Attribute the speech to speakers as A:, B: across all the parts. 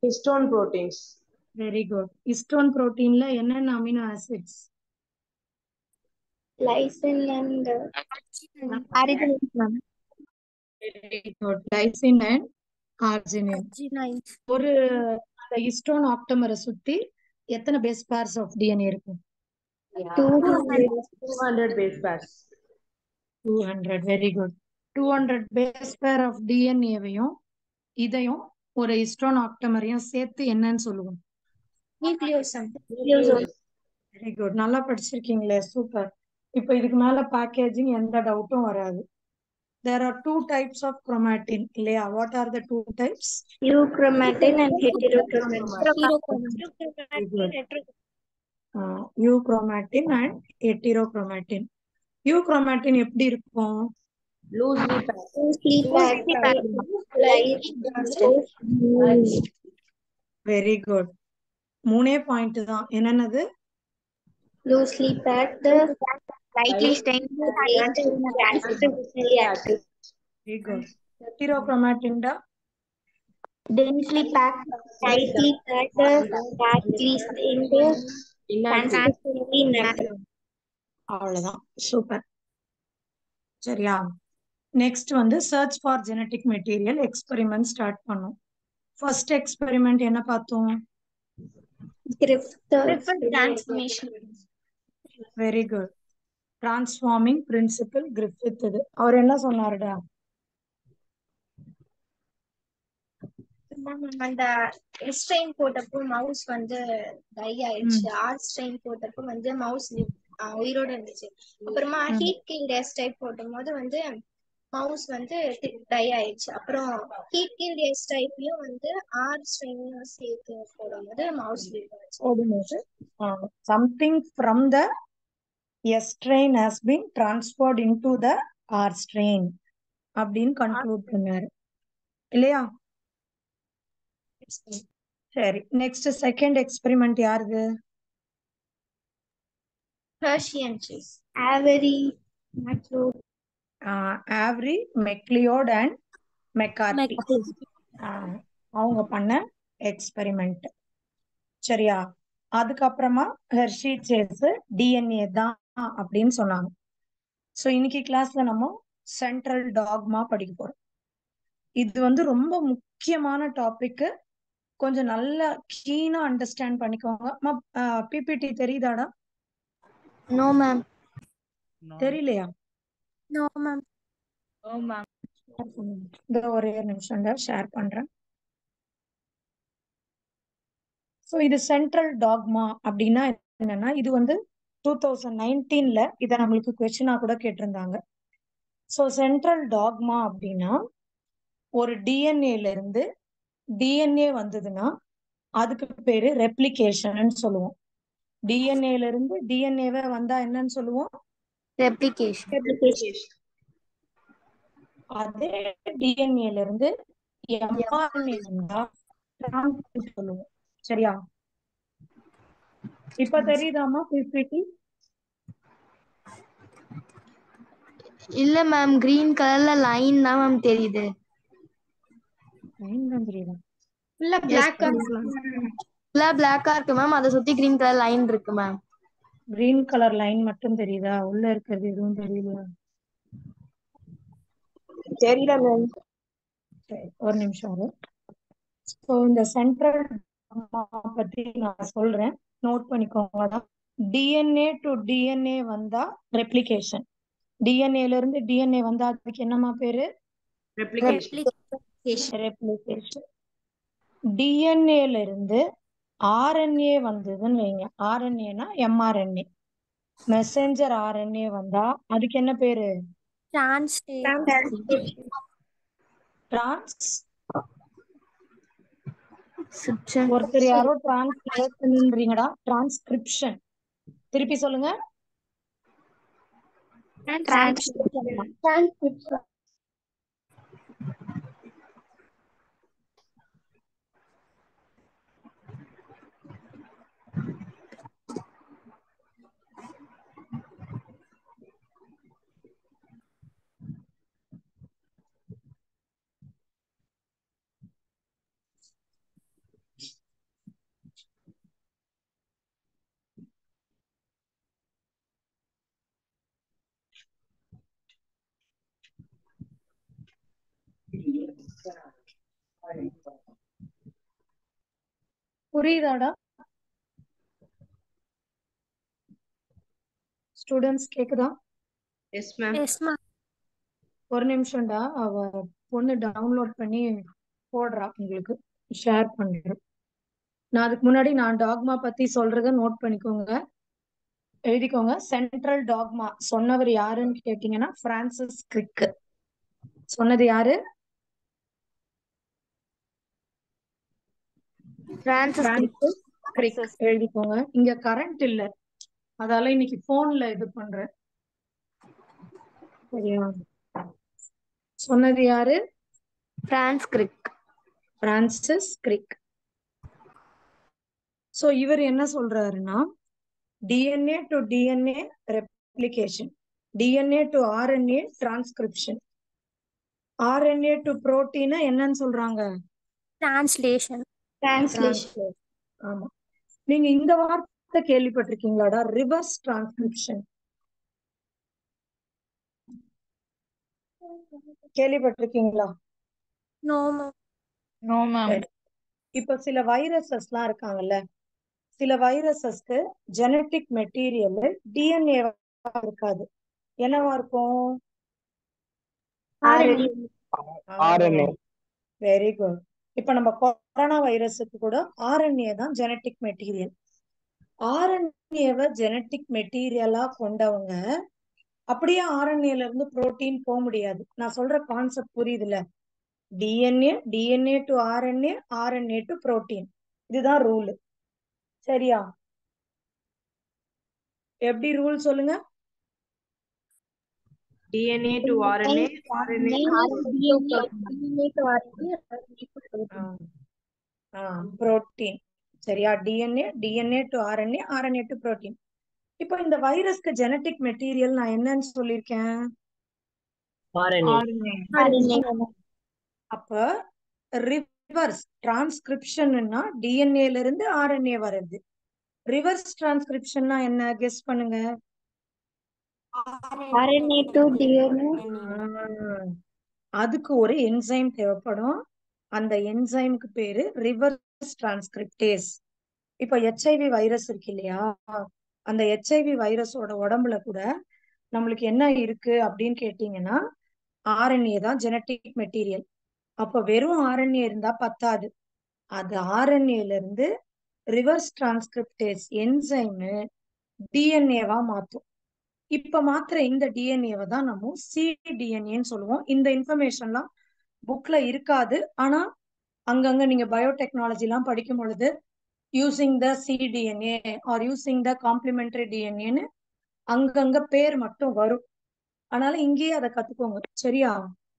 A: histone proteins.
B: Very good histone புரோட்டீன்ல என்னென்ன amino acids
C: Lysine and uh, arginine, ma'am.
B: Very good lysine and arginine
C: Arginine.
B: ஒரு histone ஆக்டமரை சுத்தி எத்தனை base pairs of DNA இருக்கும்
C: Two
A: 200 base pairs.
B: Two hundred very good two hundred base pair of டிஎன்ஏவையும் இதையும் ஒரு ஹிஸ்டோன் ஆக்டமரையும் சேர்த்து என்னன்னு சொல்லுவோம்
C: nucleosome. Nucleosome.
B: வெரி குட் நல்லா படிச்சிருக்கீங்களே சூப்பர் இப்போ இதுக்கு மேல பேக்கேஜிங் எந்த டவுட்டும் வராது there are two types of chromatin இல்லையா what are the two types
C: Euchromatin and heterochromatin.
B: Euchromatin and heterochromatin euchromatin எப்படி இருக்கும்
A: Loosely packed.
C: Loosely packed. Light.
B: Very good மூணே பாயிண்ட் தான் என்னென்னது
C: Loosely packed. Lightly stained. Translucently active.
B: Very good ஹெட்டிரோக்ரோமேட்டின்டா
C: Densely packed. Tightly packed. Darkly stained.
A: Inactive.
C: Translucently inactive.
B: அவ்வளவுதான் super சரியா next வந்து search for genetic material experiment start பண்ணோம் first experiment என்ன பார்த்தோம்
C: Griffith. transformation.
B: Very good transforming principle Griffith இது அவர் என்ன சொன்னாருடா
D: அந்த ஸ்ட்ரெயின் போட்டப்போ மவுஸ் வந்து டை ஆயிடுச்சு ஆர் ஸ்ட்ரெயின் போட்டப்போ வந்து மவுஸ் உயிரோட இருந்துச்சு அப்புறமா
B: ம்.
D: ஹீட் கில் டேஸ் டைப் போடும் போது வந்து மவுஸ் வந்து டை ஆயிடுச்சு அப்புறம் ஹீட் கில் டேஸ் டைப்லயும் வந்து ஆர் ஸ்ட்ரெயின் சேர்த்து போடும்போது மவுஸ்
B: போடும்போது something from the S strain has been transferred into the R strain அப்படின்னு கன்க்ளூட் பண்ணாரு இல்லையா சரி நெக்ஸ்ட் செகண்ட் எக்ஸ்பெரிமெண்ட் யாருது
D: Hershey and Chase
C: Avery. Macro.
B: Avery MacLeod and McCarty ஆஹ் அவங்க பண்ண எக்ஸ்பெரிமெண்ட் சரியா அதுக்கப்புறமா ஹெர்ஷி சேஸ் டிஎன்ஏ தான் அப்படின்னு சொன்னாங்க ஸோ இன்னைக்கு கிளாஸ்ல நம்ம சென்ட்ரல் டாக்மா படிக்க போறோம் இது வந்து ரொம்ப முக்கியமான டாபிக் கொஞ்சம் நல்லா கீனா அண்டர்ஸ்டாண்ட் பண்ணிக்கோங்க பிபிடி தெரியுதாடா
C: No, ma'am.
B: தெரியலையா
C: No, ma'am.
B: இந்த ஒரே ஒரு நிமிஷம் ஷேர் பண்றேன் ஸோ இது சென்ட்ரல் டாக்மா அப்படின்னா என்னன்னா இது வந்து டூ தௌசண்ட் நைன்டீன்ல இதை நம்மளுக்கு கொஸ்டினா கூட கேட்டிருந்தாங்க ஸோ சென்ட்ரல் டாக்மா அப்படின்னா ஒரு டிஎன்ஏல இருந்து டிஎன்ஏ வந்ததுன்னா அதுக்கு பேரு ரெப்ளிகேஷன் சொல்லுவோம் டிஎன்ஏல இருந்து டிஎன்ஏவே வந்தா என்னன்னு சொல்லுவோம்
C: Replication.
B: அதே டிஎன்ஏல இருந்து எம்ஆர்என்ஏ வந்தா டிரான்ஸ்கிரிப்ட் சொல்லுவோம் சரியா இப்ப தெரியுதாமா பிபிடி
C: இல்ல மேம் கிரீன் கலர்ல லைன் தான் மேம் தெரியுது
B: லைன் தான் தெரியுதா
D: ஃபுல்லா பிளாக்கா இருக்கு
C: ஃபுல்லா பிளாக்கா இருக்கு மேம் அதை சுத்தி கிரீன் கலர் லைன் இருக்கு மேம்
B: கிரீன் கலர் லைன் மட்டும் தெரியுதா உள்ள இருக்கிறது எதுவும் தெரியல
A: தெரியல மேம்
B: சரி ஒரு நிமிஷம் இரு ஸோ இந்த சென்ட்ரல் பத்தி நான் சொல்றேன் நோட் பண்ணிக்கோங்க டிஎன்ஏ டு டிஎன்ஏ வந்தா ரெப்ளிகேஷன் டிஎன்ஏல இருந்து டிஎன்ஏ வந்தா அதுக்கு என்னமா பேரு
A: ரெப்ளிகேஷன்
B: ரெப்ளிகேஷன் டிஎன்ஏல இருந்து ஆர்என்ஏ வந்ததுன்னு வைங்க ஆர்என்ஏனா எம்ஆர்என்ஏ மெசஞ்சர் ஆர்என்ஏ வந்தா அதுக்கு என்ன பேரு
C: டிரான்ஸ்
B: டிரான்ஸ் ஒருத்தர் யாரோ டிரான்ஸ்லேஷன்ன்றீங்கடா டிரான்ஸ்கிரிப்ஷன் திருப்பி சொல்லுங்க புரியுதாடா ஸ்டூடெண்ட்ஸ் கேக்குதா
A: எஸ் மேம்
C: எஸ் மேம்
B: ஒரு நிமிஷம்டா அவ பொண்ணு டவுன்லோட் பண்ணி போடுறா உங்களுக்கு ஷேர் பண்றேன் நான் அதுக்கு முன்னாடி நான் டாக்மா பத்தி சொல்றத நோட் பண்ணிக்கோங்க எழுதிக்கோங்க சென்ட்ரல் டாக்மா சொன்னவர் யாருன்னு கேட்டீங்கன்னா பிரான்சிஸ் கிரிக் சொன்னது யாரு
C: பிரான்சிஸ்
B: பிரான்சிஸ் கிரிக் எழுதிக்கோங்க இங்க கரண்ட் இல்ல அதால இன்னைக்கு போன்ல இது பண்றேன் சரியா சொன்னது யாரு
C: Francis Crick
B: Francis Crick so இவர் என்ன சொல்றாருன்னா DNA to DNA replication DNA to RNA transcription RNA to protein என்னன்னு சொல்றாங்க
C: டிரான்ஸ்லேஷன்
D: டிரான்ஸ்லேஷன்
B: ஆமா நீங்க இந்த வார்த்தை கேள்விப்பட்டிருக்கீங்களாடா ரிவர்ஸ் டிரான்ஸ்கிரிப்ஷன் கேள்விப்பட்டிருக்கீங்களா
C: நோ மேம்
E: நோ மேம்
B: இப்ப சில வைரஸஸ் எல்லாம் இருக்காங்கல்ல சில வைரஸஸ்க்கு ஜெனட்டிக் மெட்டீரியல் டிஎன்ஏ இருக்காது என்னவா இருக்கும்
E: RNA.
B: வெரி குட் இப்ப நம்ம கொரோனா வைரஸுக்கு கூட ஆர்என்ஏ தான் ஜெனட்டிக் மெட்டீரியல் ஆர்என்ஏவை ஜெனட்டிக் மெட்டீரியலா கொண்டவங்க அப்படியே ஆர்என்ஏல இருந்து புரோட்டீன் போக முடியாது நான் சொல்ற கான்செப்ட் புரியுதுல DNA DNA to RNA RNA to protein இதுதான் ரூல் சரியா எப்படி ரூல் சொல்லுங்க
A: DNA to RNA RNA
B: protein சரியா DNA DNA to RNA RNA to protein இப்போ இந்த வைரஸ்க்கு ஜெனட்டிக் மெட்டீரியல் நான் என்னன்னு சொல்லியிருக்கேன் அப்ப ரிவர்ஸ் டிரான்ஸ்கிரிப்ஷன்னா டிஎன்ஏல இருந்து ஆர்என்ஏ வருது ரிவர்ஸ் டிரான்ஸ்கிரிப்ஷன்னா என்ன கெஸ் பண்ணுங்க
D: RNA to DNA
B: ஆஹ், அதுக்கு ஒரு என்சைம் தேவைப்படும் அந்த என்சைமுக்கு பேரு ரிவர்ஸ் டிரான்ஸ்கிரிப்டேஸ் இப்ப ஹெச்ஐவி வைரஸ் இருக்கு இல்லையா அந்த ஹெச்ஐவி வைரஸோட உடம்புல கூட நம்மளுக்கு என்ன இருக்கு அப்படின்னு கேட்டீங்கன்னா ஆர்என்ஏ தான் ஜெனட்டிக் மெட்டீரியல் அப்ப வெறும் ஆர்என்ஏ இருந்தா பத்தாது அது ஆர்என்ஏல இருந்து ரிவர்ஸ் டிரான்ஸ்கிரிப்டேஸ் என்சைம் டிஎன்ஏவா மாத்தும் இப்ப மாத்திர இந்த டிஎன்ஏவை தான் நம்ம சிடிஎன்ஏன்னு சொல்லுவோம் இந்த இன்ஃபர்மேஷன்லாம் புக்ல இருக்காது ஆனா அங்கங்க நீங்க பயோடெக்னாலஜி எல்லாம் படிக்கும் பொழுது using the cDNA or using the complementary டிஎன்ஏன்னு அங்கங்க பேர் மட்டும் வரும் அதனால இங்கேயே அதை கத்துக்கோங்க சரியா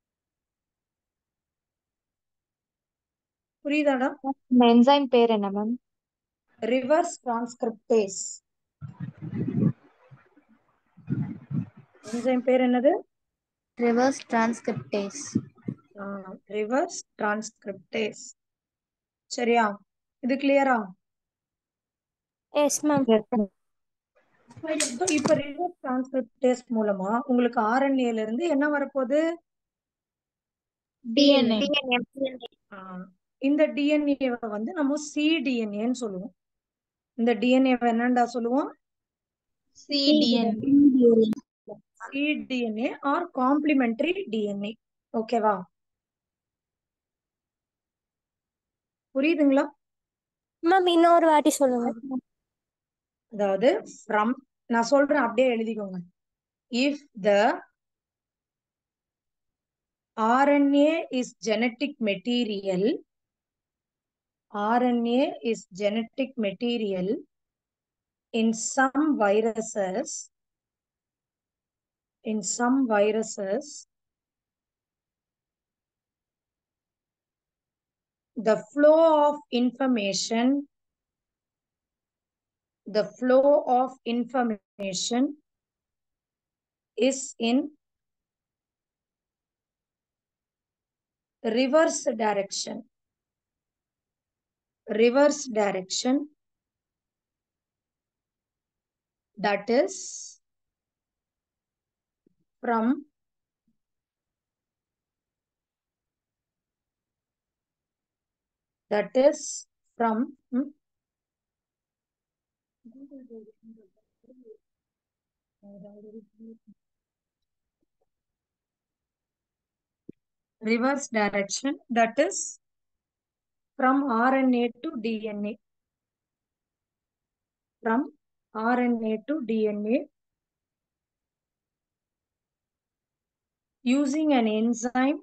B: புரியுதாடா
E: என்சைம் பேர் என்ன மேம்
B: ரிவர்ஸ் டிரான்ஸ்கிரிப்டேஸ் என்சைம் பேர் என்னது
C: ரிவர்ஸ் டிரான்ஸ்கிரிப்டேஸ்
B: ரிவர்ஸ் டிரான்ஸ்கிரிப்டேஸ் சரியா இது கிளியரா
C: எஸ் மேம்
B: இப்ப ரிவர்ஸ் டிரான்ஸ்கிரிப்டேஸ் மூலமா உங்களுக்கு ஆர்என்ஏல இருந்து என்ன வரப்போகுது
E: டிஎன்ஏ
B: ஆஹ் இந்த டிஎன்ஏவை வந்து நம்ம சிடிஎன்ஏன்னு சொல்லுவோம் இந்த டிஎன்ஏவை என்னண்டா சொல்லுவோம்
E: cDN
B: cDNA or complementary DNA ஓகேவா புரியுதுங்களா
C: மேம் இன்னொரு வாட்டி சொல்லுங்க
B: அதாவது ஃப்ரம் நான் சொல்றேன் அப்படியே எழுதிக்கோங்க if the RNA is genetic material RNA is genetic material in some viruses in some viruses the flow of information the flow of information is in reverse direction reverse direction that is from that is from hmm? reverse direction that is from RNA to DNA. From RNA to DNA using an enzyme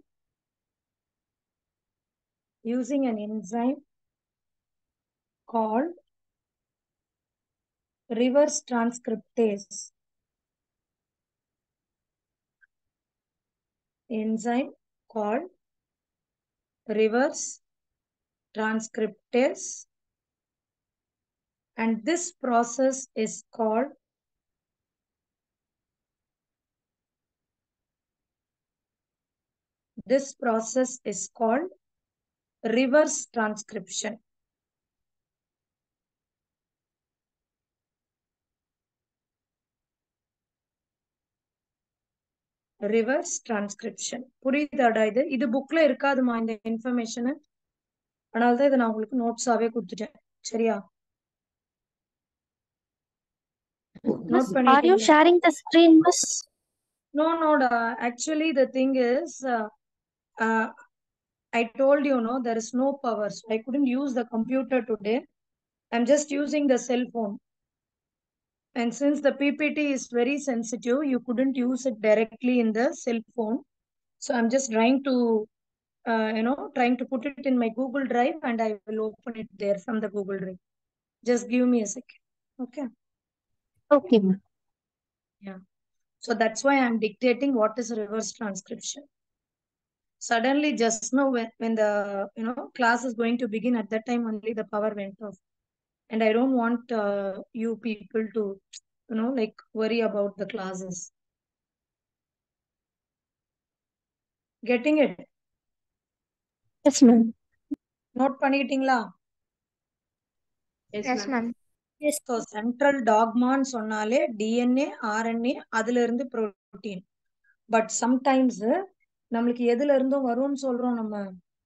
B: using an enzyme called reverse transcriptase. Enzyme called reverse transcriptase and this process is called this process is called reverse transcription. Reverse transcription புரியுதாடா இது இது புக்ல இருக்காதுமா இந்த information அதனால தான் இதை நான் உங்களுக்கு நோட்ஸாவே கொடுத்துட்டேன் சரியா
C: Miss,
B: நோட்
C: are you
B: பண்ணிட்டீங்களா
C: sharing the screen, Miss?
B: No, no, da. Actually, the thing is, uh, uh, I told you, no, there is no power. So I couldn't use the computer today. I'm just using the cell phone. And since the PPT is very sensitive, you couldn't use it directly in the cell phone. So I'm just trying to, uh, you know, trying to put it in my Google Drive and I will open it there from the Google Drive. Just give me a second. Okay.
C: Okay, ma'am.
B: Yeah. So that's why I'm dictating what is reverse transcription. Suddenly, just now, when, when the you know class is going to begin, at that time only the power went off, and I don't want uh, you people to you know like worry about the classes. Getting it?
C: Yes, ma'am.
B: Note பண்ணிட்டீங்களா?
A: Yes,
C: Yes,
A: ma'am.
C: ma'am.
B: So central dogmaன்னு சொன்னாலே DNA, RNA அதுல இருந்து protein. But sometimes நம்மளுக்கு எதுல இருந்தும் வரும்னு சொல்றோம் நம்ம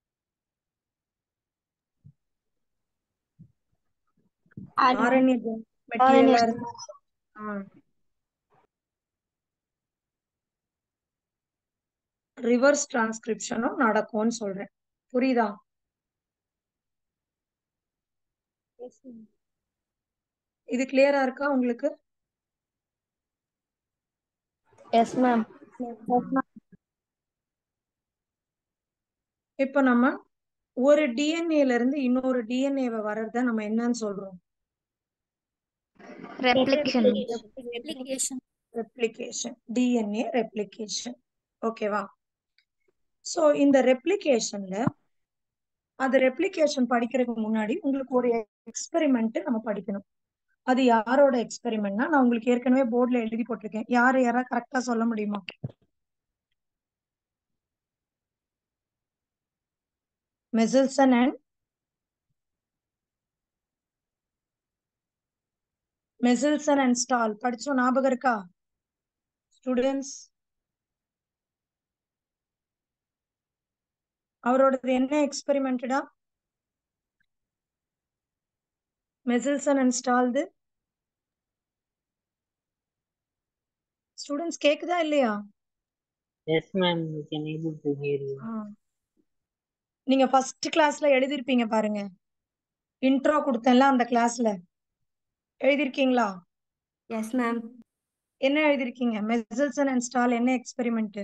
B: RNA மெட்டீரியலா இருக்கு ரிவர்ஸ் டிரான்ஸ்கிரிப்ஷனும் நடக்கும்னு சொல்றேன் புரியுதா இது கிளியரா இருக்கா உங்களுக்கு
C: Yes, ma'am.
B: இப்போ நம்ம ஒரு டிஎன்ஏல இருந்து இன்னொரு டிஎன்ஏவை வர்றத நம்ம என்னன்னு சொல்றோம்
C: Replication.
B: ரெப்ளிகேஷன் டிஎன்ஏ ரெப்ளிகேஷன் ஓகேவா ஸோ இந்த ரெப்ளிகேஷன்ல அது ரெப்ளிகேஷன் படிக்கிறதுக்கு முன்னாடி உங்களுக்கு ஒரு எக்ஸ்பெரிமெண்ட் நம்ம படிக்கணும் அது யாரோட எக்ஸ்பெரிமெண்ட்னா நான் உங்களுக்கு ஏற்கனவே போர்டில் எழுதி போட்டிருக்கேன் யார் யாரா கரெக்டா சொல்ல முடியுமா Meselson and Meselson and Stahl படிச்சோம் ஞாபகம் இருக்கா ஸ்டூடெண்ட்ஸ் அவரோடது என்ன எக்ஸ்பெரிமெண்டடா மெசில்சன் அண்ட் ஸ்டால்து ஸ்டூடெண்ட்ஸ் கேக்குதா இல்லையா
F: Yes, ma'am. We can able to hear you.
B: ஆ. நீங்க ஃபர்ஸ்ட் கிளாஸ்ல எழுதிருப்பீங்க பாருங்க இன்ட்ரோ கொடுத்தேன்ல அந்த கிளாஸ்ல எழுதிருக்கீங்களா
C: Yes, ma'am.
B: என்ன எழுதிருக்கீங்க மெசல்சன் அண்ட் ஸ்டால் என்ன எக்ஸ்பெரிமெண்ட்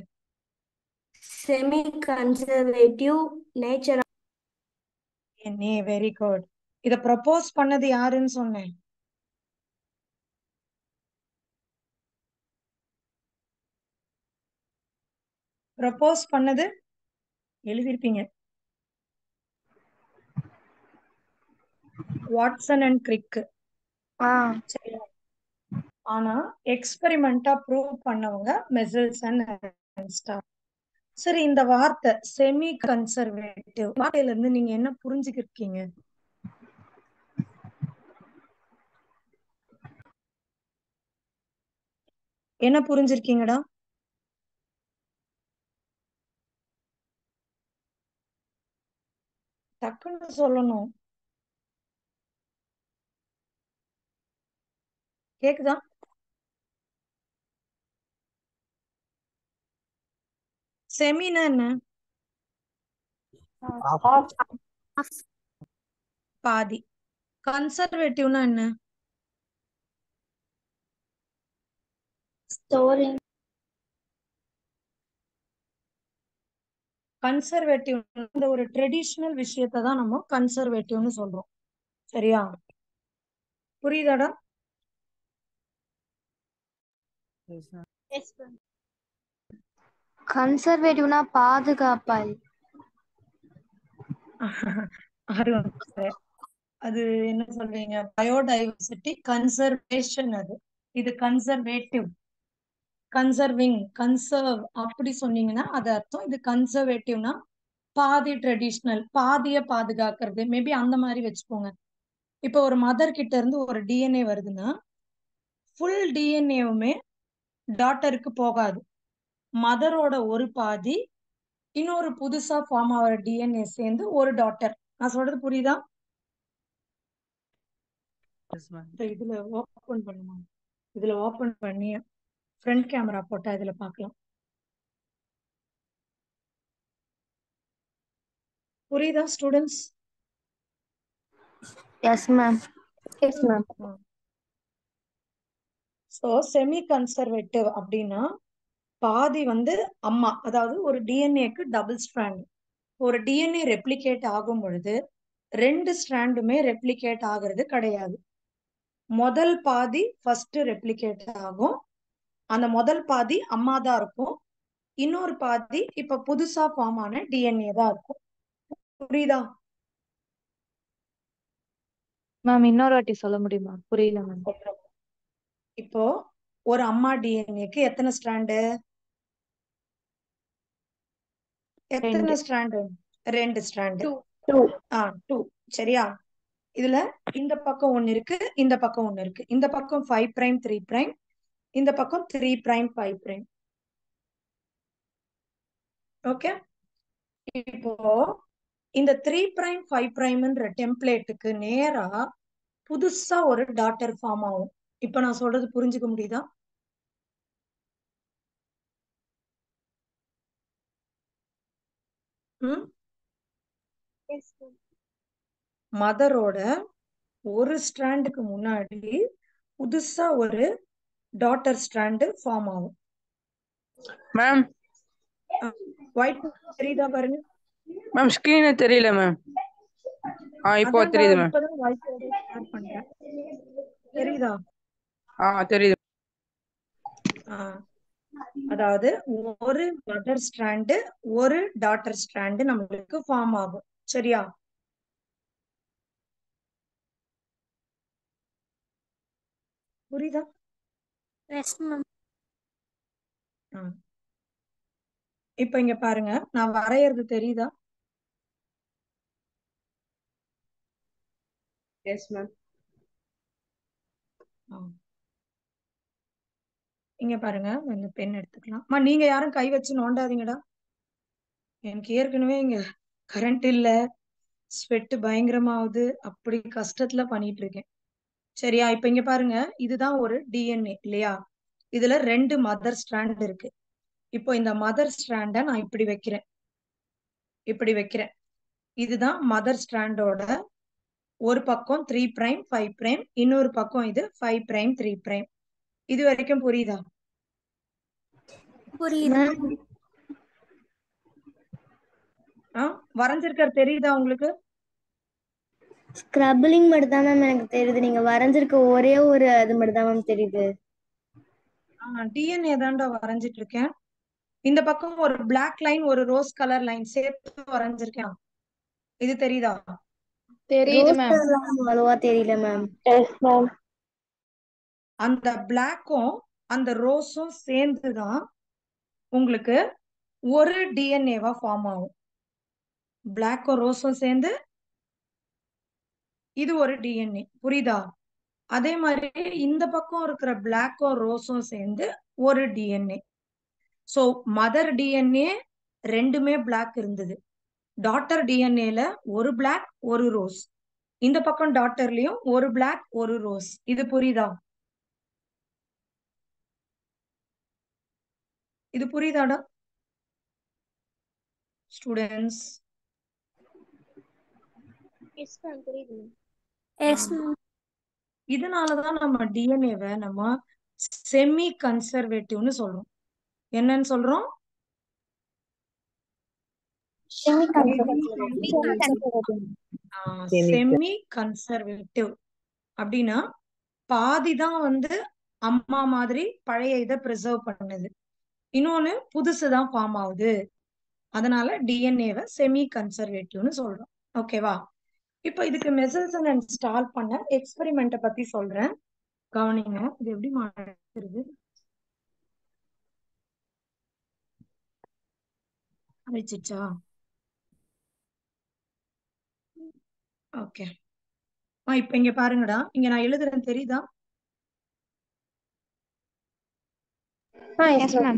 C: Semi-conservative nature
B: என்ன வெரி குட் இத ப்ரப்போஸ் பண்ணது யாருன்னு சொன்னேன் ப்ரப்போஸ் பண்ணது எழுதிருப்பீங்க வாட்சன் அண்ட் கிரிக்
C: Ah,
B: சரியா ஆனா எக்ஸ்பெரிமெண்டா ப்ரூவ் பண்ணவங்க மெசல்சன் அண்ட் ஸ்டால் சரி இந்த வார்த்தை செமி கன்சர்வேட்டிவ் வார்த்தையில இருந்து நீங்க என்ன புரிஞ்சுக்கிருக்கீங்க என்ன புரிஞ்சிருக்கீங்கடா டக்குன்னு சொல்லணும் கேக்குதா செமினா என்ன பாதி கன்சர்வேட்டிவ்னா என்ன
D: ஸ்டோரிங்
B: கன்சர்வேட்டிவ் இந்த ஒரு ட்ரெடிஷ்னல் விஷயத்தை தான் நம்ம கன்சர்வேட்டிவ்னு சொல்றோம் சரியா புரியுதாடா
D: எஸ் மேம்
C: கன்சர்வேட்டிவ்னா பாதுகாப்பாய்
B: அது அது என்ன சொல்வீங்க பயோடைவர்சிட்டி கன்சர்வேஷன் அது இது கன்சர்வேட்டிவ் கன்சர்விங் கன்சர்வ் அப்படி சொன்னீங்கன்னா அது அர்த்தம் இது கன்சர்வேட்டிவ்னா பாதி ட்ரெடிஷ்னல் பாதிய பாதுகாக்கிறது மேபி அந்த மாதிரி வச்சுக்கோங்க இப்போ ஒரு மதர் கிட்ட இருந்து ஒரு டிஎன்ஏ வருதுன்னா ஃபுல் டிஎன்ஏவுமே டாட்டருக்கு போகாது மதரோட ஒரு பாதி இன்னொரு புதுசா ஃபார்ம் ஆகிற டிஎன்ஏ சேர்ந்து ஒரு டாட்டர் நான் சொல்றது புரியுதா இந்த இதுல ஓபன் பண்ணுமா இதுல ஓபன் பண்ணி ஃப்ரண்ட் கேமரா போட்டா இதுல பார்க்கலாம் புரியுதா students
C: yes ma'am yes ma'am
B: so semi conservative அப்படின்னா பாதி வந்து அம்மா அதாவது ஒரு டிஎன்ஏக்கு டபுள் ஸ்ட்ராண்ட் ஒரு டிஎன்ஏ ரெப்ளிகேட் ஆகும் பொழுது ரெண்டு ஸ்ட்ராண்டுமே ரெப்ளிகேட் ஆகிறது கிடையாது முதல் பாதி ஃபர்ஸ்ட் ரெப்ளிகேட் ஆகும் அந்த முதல் பாதி அம்மா தான் இருக்கும் இன்னொரு பாதி இப்ப புதுசா ஃபார்ம் ஆன டிஎன்ஏ தான் இருக்கும் புரியுதா
E: மேம் இன்னொரு வாட்டி சொல்ல முடியுமா புரியல மேம்
B: இப்போ ஒரு அம்மா டிஎன்ஏக்கு எத்தனை ஸ்ட்ராண்டு எத்தனை
E: ரெண்டு.
B: ஸ்ட்ராண்டு ரெண்டு ஸ்ட்ராண்டு
D: Two.
B: ஆ டூ சரியா இதுல இந்த பக்கம் ஒன்னு இருக்கு இந்த பக்கம் ஒன்னு இருக்கு இந்த பக்கம் ஃபைவ் பிரைம் த்ரீ பிரைம் இந்த பக்கம் three prime five prime okay இப்போ இந்த த்ரீ பிரைம் ஃபைவ் பிரைம்ன்ற டெம்ப்ளேட்டுக்கு நேரா புதுசா ஒரு டாட்டர் ஃபார்ம் ஆகும் இப்ப நான் சொல்றது புரிஞ்சுக்க முடியுதா ம்
D: எஸ் மேம்
B: மதரோட ஒரு ஸ்ட்ராண்டுக்கு முன்னாடி புதுசா ஒரு டாட்டர் ஸ்ட்ராண்டு ஃபார்ம் ஆகும்
G: மேம்
B: ஒயிட் தெரியுதா பாருங்க
G: மேம் ஸ்கிரீனே தெரியல மேம் ஆ இப்போ
B: அதான்டா,
G: தெரியுது மேம்
B: இப்பதான் ஒயிட் ஷேர் பண்றேன் தெரியுதா
G: ஆ தெரியுது
B: ஆ. அதாவது ஒரு மதர் ஸ்ட்ராண்டு ஒரு டாட்டர் ஸ்ட்ராண்டு நம்மளுக்கு ஃபார்ம் ஆகும் சரியா புரியுதா
D: எஸ் மேம்
B: ஆ. இப்ப இங்க பாருங்க நான் வரையறது தெரியுதா
A: எஸ் மேம்
B: ஆ. இங்க பாருங்க இந்த பென் எடுத்துக்கலாம் அம்மா நீங்க யாரும் கை வச்சு நோண்டாதீங்கடா எனக்கு ஏற்கனவே இங்க கரண்ட் இல்ல ஸ்வெட் பயங்கரமாவுது அப்படி கஷ்டத்துல பண்ணிட்டு இருக்கேன் சரியா இப்ப இங்க பாருங்க இதுதான் ஒரு டிஎன்ஏ இல்லையா இதுல ரெண்டு மதர் ஸ்ட்ராண்ட் இருக்கு இப்போ இந்த மதர் ஸ்ட்ராண்ட நான் இப்படி வைக்கிறேன் இப்படி வைக்கிறேன் இதுதான் மதர் ஸ்ட்ராண்டோட ஒரு பக்கம் த்ரீ பிரைம் ஃபைவ் பிரைம் இன்னொரு பக்கம் இது ஃபைவ் பிரைம் த்ரீ பிரைம் இது வரைக்கும் புரியுதா
D: புரியுது
B: ஆ வரைஞ்சிருக்கிறது தெரியுதா உங்களுக்கு
C: ஸ்க்ரப்லிங் மட்டும் தான் மேம் எனக்கு தெரியுது நீங்க வரைஞ்சிருக்க ஒரே ஒரு இது மட்டும் தான் மேம் தெரியுது
B: டிஎன்ஏ தான்டா வரைஞ்சிட்டு இருக்கேன் இந்த பக்கம் ஒரு பிளாக் லைன் ஒரு ரோஸ் கலர் லைன் சேர்த்து வரைஞ்சிருக்கேன் இது தெரியுதா
E: தெரியுது
C: ரோஸ்
E: மேம்
C: கலர்லாம் அவ்வளவா தெரியல மேம்
B: அந்த பிளாக்கும் அந்த ரோஸும் சேர்ந்துதான் உங்களுக்கு ஒரு டிஎன்ஏவா ஃபார்ம் ஆகும் பிளாக்கும் ரோஸும் சேர்ந்து இது ஒரு டிஎன்ஏ புரியுதா அதே மாதிரி இந்த பக்கம் இருக்கிற பிளாக்கும் ரோஸும் சேர்ந்து ஒரு டிஎன்ஏ சோ மதர் டிஎன்ஏ ரெண்டுமே பிளாக் இருந்தது டாட்டர் டிஎன்ஏல ஒரு பிளாக் ஒரு ரோஸ் இந்த பக்கம் டாட்டர்லயும் ஒரு பிளாக் ஒரு ரோஸ் இது புரியுதா இது புரியுதாடா ஸ்டூடெண்ட்ஸ்
D: எஸ் மேம் புரியுது
C: எஸ் மேம்
B: இதனாலதான் நம்ம டிஎன்ஏவை நம்ம செமி கன்சர்வேட்டிவ்னு சொல்றோம் என்னன்னு சொல்றோம்
C: செமி
B: செமி கன்சர்வேட்டிவ் அப்படின்னா பாதி தான் வந்து அம்மா மாதிரி பழைய இதை ப்ரிசர்வ் பண்ணுது இன்னொன்னு புதுசு தான் ஃபார்ம் ஆகுது அதனால டிஎன்ஏவை செமி கன்சர்வேட்டிவ்னு சொல்றோம் ஓகேவா இப்போ இதுக்கு மெசல்சன் அண்ட் ஸ்டால் பண்ண எக்ஸ்பெரிமெண்ட்டை பத்தி சொல்றேன் கவனிங்க இது எப்படி மாறுது அழிச்சிச்சா ஓகே ஆ இப்ப இங்க பாருங்கடா இங்க நான் எழுதுறேன் தெரியுதா
C: எஸ் மேம்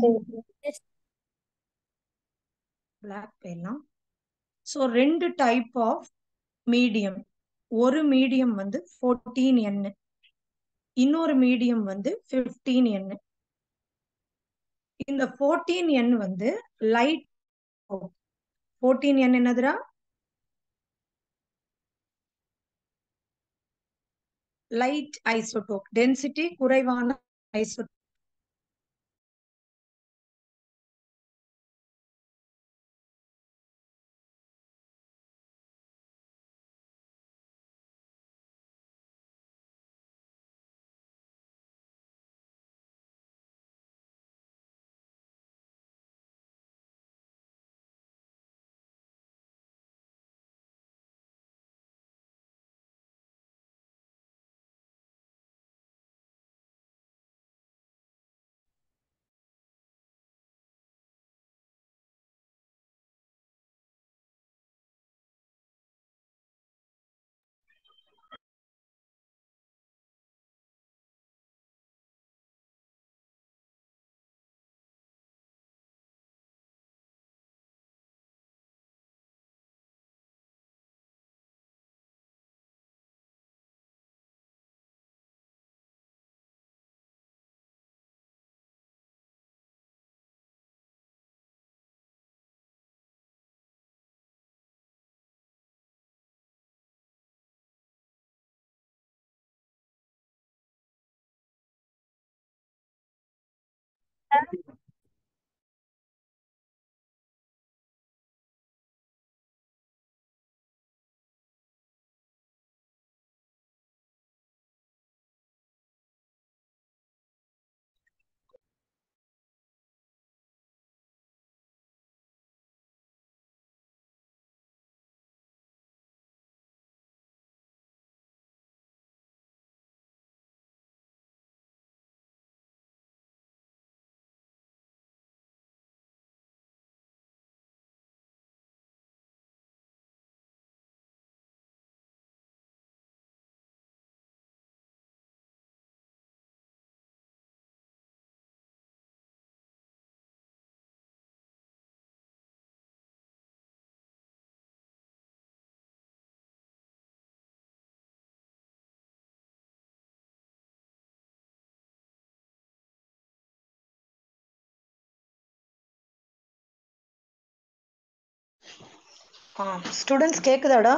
B: பிளாக் பெயிலாம் ஸோ ரெண்டு டைப் ஆஃப் மீடியம் ஒரு மீடியம் வந்து ஃபோர்டீன் என் இன்னொரு மீடியம் வந்து ஃபிஃப்டீன் என் இந்த ஃபோர்டீன் என் வந்து லைட் ஃபோர்டீன் என் என்னதுடா லைட் ஐசோடோப் டென்சிட்டி குறைவான ஐசோடோப் ஆ ஸ்டூடெண்ட்ஸ் கேக்குதாடா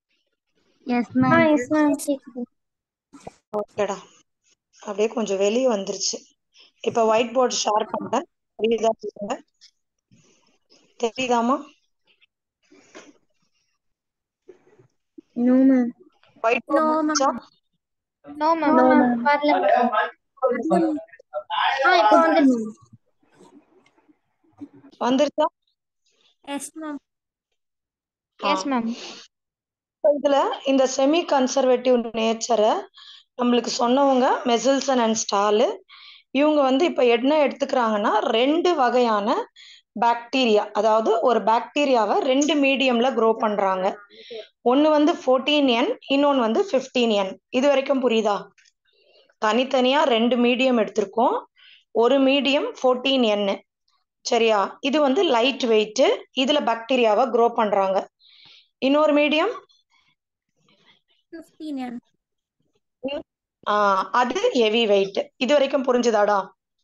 C: எஸ் மேம்
D: எஸ் மேம் கேக்குது
B: ஓகேடா அப்படியே கொஞ்சம் வெளியே வந்துருச்சு இப்ப ஒயிட் போர்டு ஷேர் பண்றேன் தெரியுதா சொல்லுங்க. தெரியுதாமா
C: no ma'am
B: white
C: No,
B: board வந்துச்சா
C: நோ
D: நோ மேம் வரல மேம் ஆ இப்போ வந்து மேம்
B: வந்துருச்சா
C: எஸ் மேம்
B: ஆ.
E: எஸ் மேம்
B: இப்ப இதுல இந்த செமி கன்சர்வேட்டிவ் நேச்சரை நம்மளுக்கு சொன்னவங்க மெசில்சன் அண்ட் ஸ்டாலு இவங்க வந்து இப்ப என்ன எடுத்துக்கிறாங்கன்னா ரெண்டு வகையான பாக்டீரியா அதாவது ஒரு பாக்டீரியாவை ரெண்டு மீடியம்ல க்ரோ பண்றாங்க ஒன்னு வந்து ஃபோர்டீன் என் இன்னொன்னு வந்து ஃபிஃப்டீன் என் இது வரைக்கும் புரியுதா தனித்தனியா ரெண்டு மீடியம் எடுத்திருக்கோம் ஒரு மீடியம் ஃபோர்டீன் என் சரியா இது வந்து லைட் வெயிட் இதுல பாக்டீரியாவை க்ரோ பண்றாங்க இன்னொரு மீடியம்
H: ஃபிஃப்டீன் என்
B: அது ஹெவி வெயிட் இது வரைக்கும் புரிஞ்சுதாடா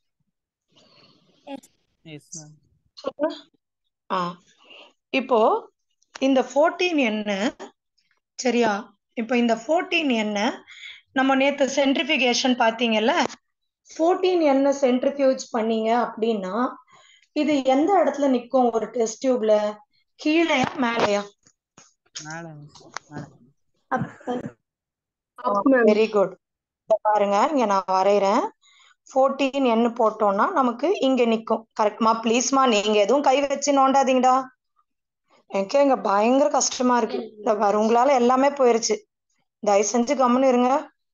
F: எஸ் மேம்
B: சொல்லு. ஆ இப்போ இந்த ஃபோர்டீன் என்ன சரியா இப்போ இந்த ஃபோர்டீன் என்ன நம்ம நேத்து சென்ட்ரிஃபிகேஷன் பார்த்தீங்கல்ல ஃபோர்டீன் என்ன சென்ட்ரிஃபியூஜ் பண்ணீங்க அப்படின்னா இது எந்த இடத்துல நிற்கும் ஒரு டெஸ்ட் டியூப்ல கீழேயா மேலேயா
F: மேலே மேலே
B: வெரி குட் பாருங்க இங்க நான் வரைகிறேன் ஃபோர்டீன் என்ன போட்டோம்னா நமக்கு இங்க நிக்கும் கரெக்ட்மா ப்ளீஸ்மா நீங்க எதுவும் கை வச்சு நோண்டாதீங்கடா எனக்கே இங்க பயங்கர கஷ்டமா இருக்கு இந்த பாரு உங்களால எல்லாமே போயிருச்சு தயவு செஞ்சு கம்முன்னு இருங்க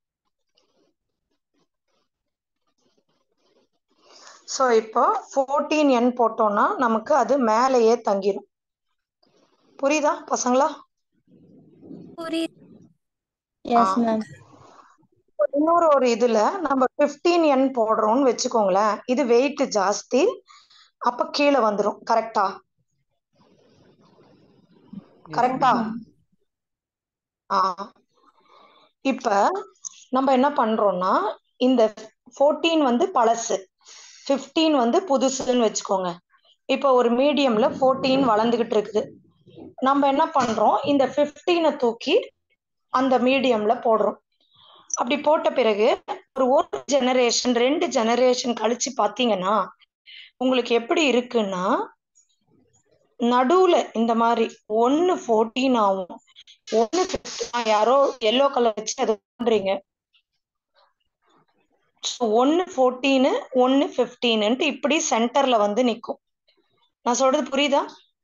B: ஸோ இப்போ ஃபோர்டீன் என் போட்டோம்னா நமக்கு அது மேலேயே தங்கிரும் புரியுதா பசங்களா
H: புரியுது
C: எஸ் மேம்
B: இன்னொரு ஒரு இதுல நம்ம 15 என் போடுறோம்னு வச்சுக்கோங்களேன் இது வெயிட் ஜாஸ்தி அப்ப கீழே வந்துரும் கரெக்டா கரெக்டா ஆ இப்ப நம்ம என்ன பண்றோம்னா இந்த 14 வந்து பழசு 15 வந்து புதுசுன்னு வச்சுக்கோங்க இப்போ ஒரு மீடியம்ல 14 வளர்ந்துகிட்டு இருக்குது நம்ம என்ன பண்றோம் இந்த 15 தூக்கி அந்த மீடியம்ல போடுறோம் அப்படி போட்ட பிறகு ஒரு ஒரு ஜெனரேஷன் ரெண்டு ஜெனரேஷன் கழிச்சு பாத்தீங்கன்னா உங்களுக்கு எப்படி இருக்குன்னா நடுவுல இந்த மாதிரி ஒன்னு ஃபோர்டீன் ஆகும் ஒன்னு 15 யாரோ எல்லோ கலர் வச்சு அதை பண்றீங்க ஒன்னு ஃபோர்டீனு ஒன்னு ஃபிஃப்டீன்ட்டு இப்படி சென்டர்ல வந்து நிக்கும் நான் சொல்றது புரியுதா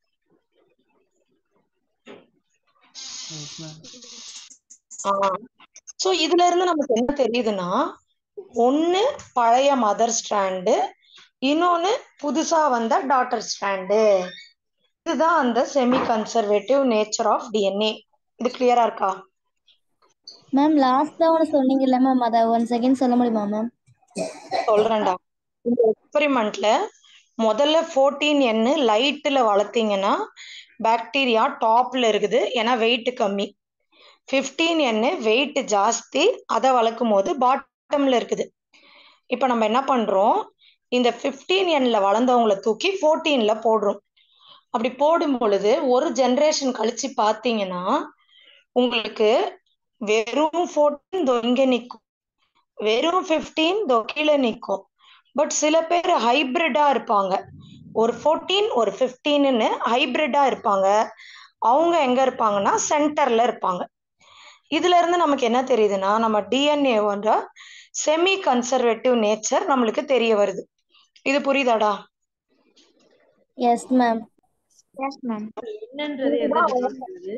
F: எஸ் மேம்
B: ஸோ இதுல இருந்து நமக்கு என்ன தெரியுதுன்னா ஒன்னு பழைய மதர் ஸ்ட்ராண்டு இன்னொன்னு புதுசா வந்த டாட்டர் ஸ்ட்ராண்டு இதுதான் அந்த semi conservative nature of DNA இது கிளியரா இருக்கா
C: மேம் லாஸ்டா ஒன்று சொன்னீங்கல்ல மேம் அதை ஒன் செகண்ட் சொல்ல முடியுமா மேம்
B: சொல்றேன்டா இந்த எக்ஸ்பெரிமெண்ட்ல முதல்ல ஃபோர்டீன் என்னு லைட்ல வளர்த்தீங்கன்னா பாக்டீரியா டாப்ல இருக்குது ஏன்னா வெயிட் கம்மி ஃபிஃப்டீன் என்னு வெயிட் ஜாஸ்தி அதை வளர்க்கும் போது பாட்டம்ல இருக்குது இப்போ நம்ம என்ன பண்றோம் இந்த ஃபிஃப்டீன் எண்ணில் வளர்ந்தவங்களை தூக்கி ஃபோர்டீன்ல போடுறோம் அப்படி போடும் பொழுது ஒரு ஜென்ரேஷன் கழிச்சு பார்த்தீங்கன்னா உங்களுக்கு வெறும் ஃபோர்டீன் இங்க நிற்கும் வெறும் ஃபிஃப்டீன் கீழே நிற்கும் பட் சில பேர் ஹைபிரிடா இருப்பாங்க ஒரு ஃபோர்டீன் ஒரு ஃபிஃப்டீன்னு ஹைபிரிடா இருப்பாங்க அவங்க எங்க இருப்பாங்கன்னா சென்டர்ல இருப்பாங்க இதுல இருந்து நமக்கு என்ன தெரியுதுன்னா நம்ம டிஎன்ஏவோட செமி கன்சர்வேட்டிவ் நேச்சர் நம்மளுக்கு தெரிய வருது இது புரியுதாடா
C: எஸ் மேம்
E: எஸ் மேம்
A: என்னன்றது எதை டினோட் பண்ணுது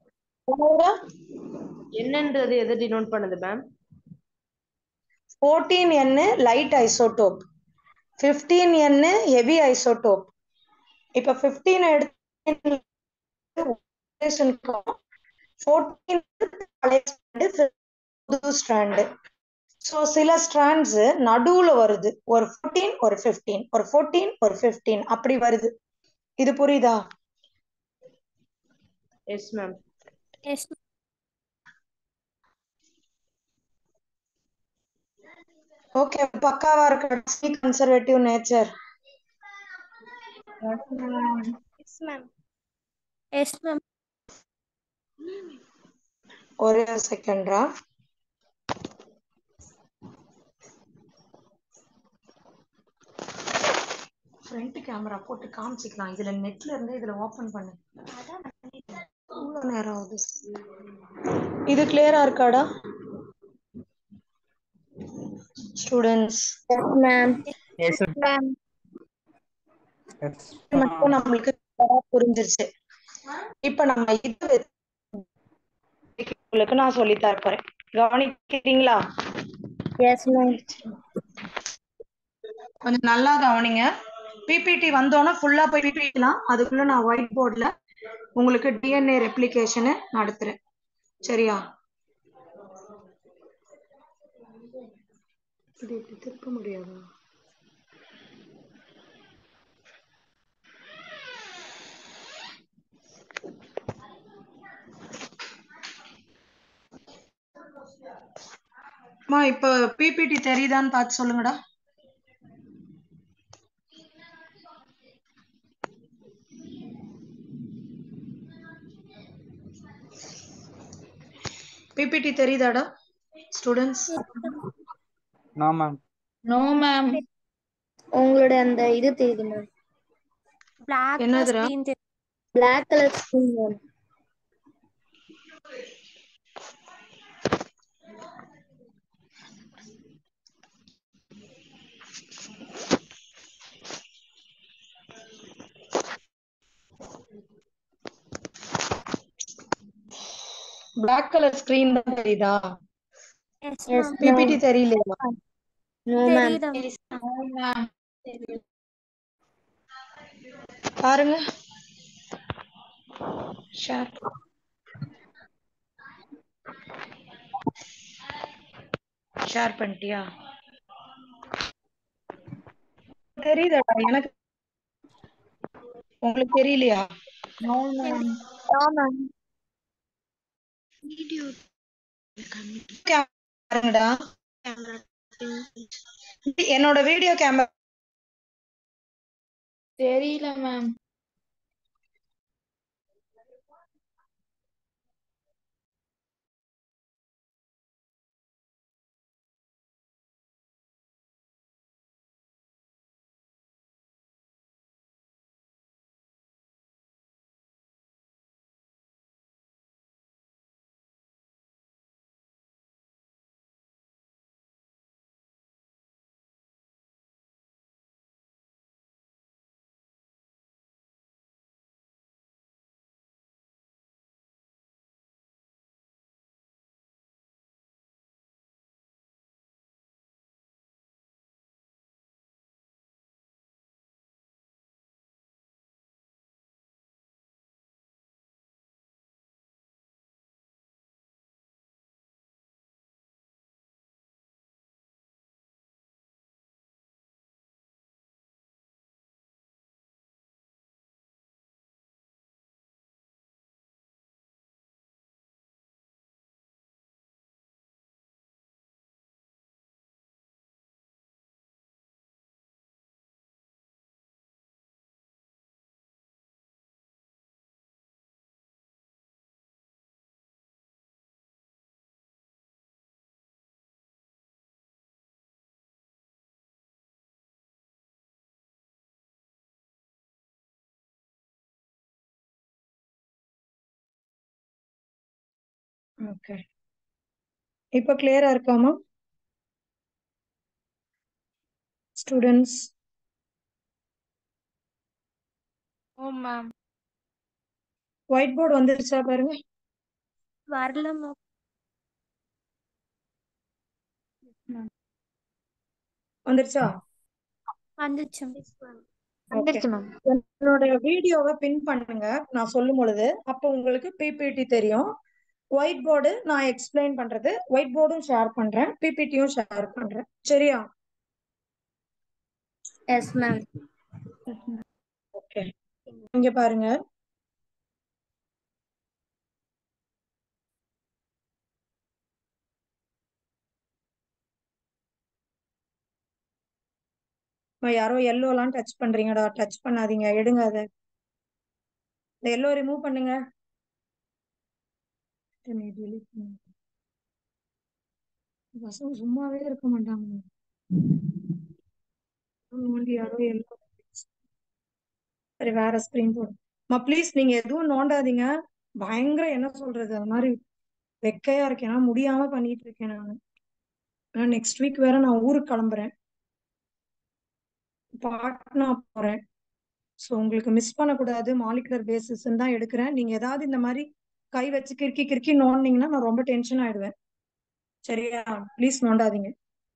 A: என்னன்றது எதை டினோட் பண்ணுது ma'am
B: fourteen N light isotope fifteen N heavy isotope இப்போ ஃபிஃப்டீன் எடுத்து ஃபோர்டீன் புது ஸ்ட்ராண்டு ஸோ சில ஸ்ட்ராண்ட்ஸ் நடுவுல வருது ஒரு ஃபோர்டீன் ஒரு ஃபிஃப்டீன் ஒரு ஃபோர்டீன் ஒரு ஃபிஃப்டீன் அப்படி வருது இது புரியுதா
A: எஸ் மேம்
H: எஸ்
B: ஓகே பக்காவா இருக்கு conservative nature
D: yes ma'am
H: yes ma'am
B: ஒரே செகண்ட்ரா ஃப்ரண்ட் கேமரா போட்டு காமிச்சிக்கலாம் இதுல நெட்ல இருந்து இதுல ஓபன் பண்ணு எவ்வளவு நேரம் ஆகுது இது கிளியரா இருக்காடா students
C: yes ma'am
F: yes
H: ma'am
B: மட்டும் நம்மளுக்கு clear ஆ புரிஞ்சிருச்சு இப்ப நம்ம இது உங்களுக்கு நான் சொல்லி தரப்போறேன் கவனிக்கிறீங்களா
C: எஸ் மேம்
B: கொஞ்சம் நல்லா கவனிங்க பிபிடி வந்தோன்னா ஃபுல்லா போய் பிபிடிலாம் அதுக்குள்ள நான் ஒயிட் போர்டில் உங்களுக்கு டிஎன்ஏ ரெப்ளிகேஷனை நடத்துறேன் சரியா இது இப்படி திருப்ப முடியாதா அம்மா இப்ப பிபிடி தெரியுதான்னு பார்த்து சொல்லுங்கடா பிபிடி தெரியுதாடா students
G: no ma'am
C: no ma'am உங்களோட அந்த இது தெரியுது மேம்
H: பிளாக்
B: என்னதுடா?
H: Screen
C: black colour screen ma'am
B: black colour screen தான் தெரியுதா
H: எஸ்
C: எஸ்
H: மேம்
B: பிபிடி தெரியலையா
C: நோ மேம்
H: தெரியுதா
B: பாருங்க ஷேர் ஷேர் பண்ணிட்டியா தெரியுதாடா எனக்கு உங்களுக்கு தெரியலையா
C: நோ மேம்
B: பாருங்கடா என்னோட வீடியோ கேமரா
C: தெரியல மேம்
B: ஓகே இப்போ கிளியரா இருக்காமா students
E: oh ma'am
B: white board வந்துருச்சா பாருங்க
H: வரல மேம்
B: வந்துருச்சா
H: வந்துச்சு
E: வந்துருச்சு மேம்
B: என்னோட வீடியோவை பின் பண்ணுங்க நான் சொல்லும் பொழுது அப்போ உங்களுக்கு பிபிடி தெரியும் ஒயிட் போர்டு நான் எக்ஸ்பிளைன் பண்றது ஒயிட் போர்டும் ஷேர் பண்றேன் பிபிடியும் ஷேர் பண்றேன் சரியா
C: எஸ் மேம்
B: ஓகே இங்க பாருங்க அம்மா, யாரோ எல்லோலாம் டச் பண்றீங்கடா டச் பண்ணாதீங்க எடுங்க அதை இந்த எல்லோ ரிமூவ் பண்ணுங்க என்னை delete பண்ணுங்க. பசங்க சும்மாவே இருக்க மாட்டாங்க அவங்க வந்து யாரோ எல்லோ சரி வேற ஸ்கிரீன் போடு ப்ளீஸ் நீங்க எதுவும் நோண்டாதீங்க பயங்கர என்ன சொல்றது அது மாதிரி வெக்கையா இருக்கேன் ஏன்னா முடியாம பண்ணிட்டு இருக்கேன் நான் நெக்ஸ்ட் வீக் வேற நான் ஊருக்கு கிளம்புறேன் பாட்னா போறேன் ஸோ உங்களுக்கு மிஸ் பண்ணக்கூடாது மாலிகுலர் பேசிஸ் தான் எடுக்கிறேன் நீங்க ஏதாவது இந்த மாதிரி கை வச்சு கிறுக்கி கிறுக்கி நோண்டிங்கன்னா நான் ரொம்ப டென்ஷன் ஆயிடுவேன் சரியா ப்ளீஸ் நோண்டாதீங்க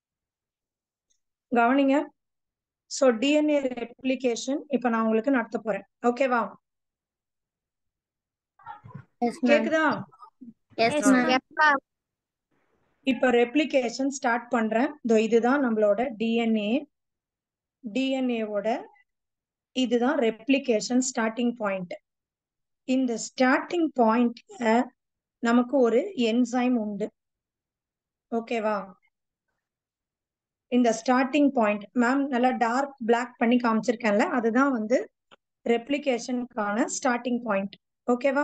B: கவனிங்க ஸோ டிஎன்ஏ ரெப்ளிகேஷன் இப்போ நான் உங்களுக்கு நடத்த போறேன் ஓகேவா
C: எஸ் மேம்
B: கேக்குதா
C: எஸ் மேம்
B: இப்போ ரெப்ளிகேஷன் ஸ்டார்ட் பண்றேன் இதோ இதுதான் நம்மளோட டிஎன்ஏ டிஎன்ஏவோட இதுதான் ரெப்ளிகேஷன் ஸ்டார்டிங் பாயிண்ட் இந்த ஸ்டார்டிங் பாயிண்ட்ல நமக்கு ஒரு என்சைம் உண்டு ஓகேவா இந்த ஸ்டார்டிங் பாயிண்ட் மேம் நல்லா டார்க் பிளாக் பண்ணி காமிச்சிருக்கேன்ல அதுதான் வந்து ரெப்ளிகேஷனுக்கான ஸ்டார்டிங் பாயிண்ட் ஓகேவா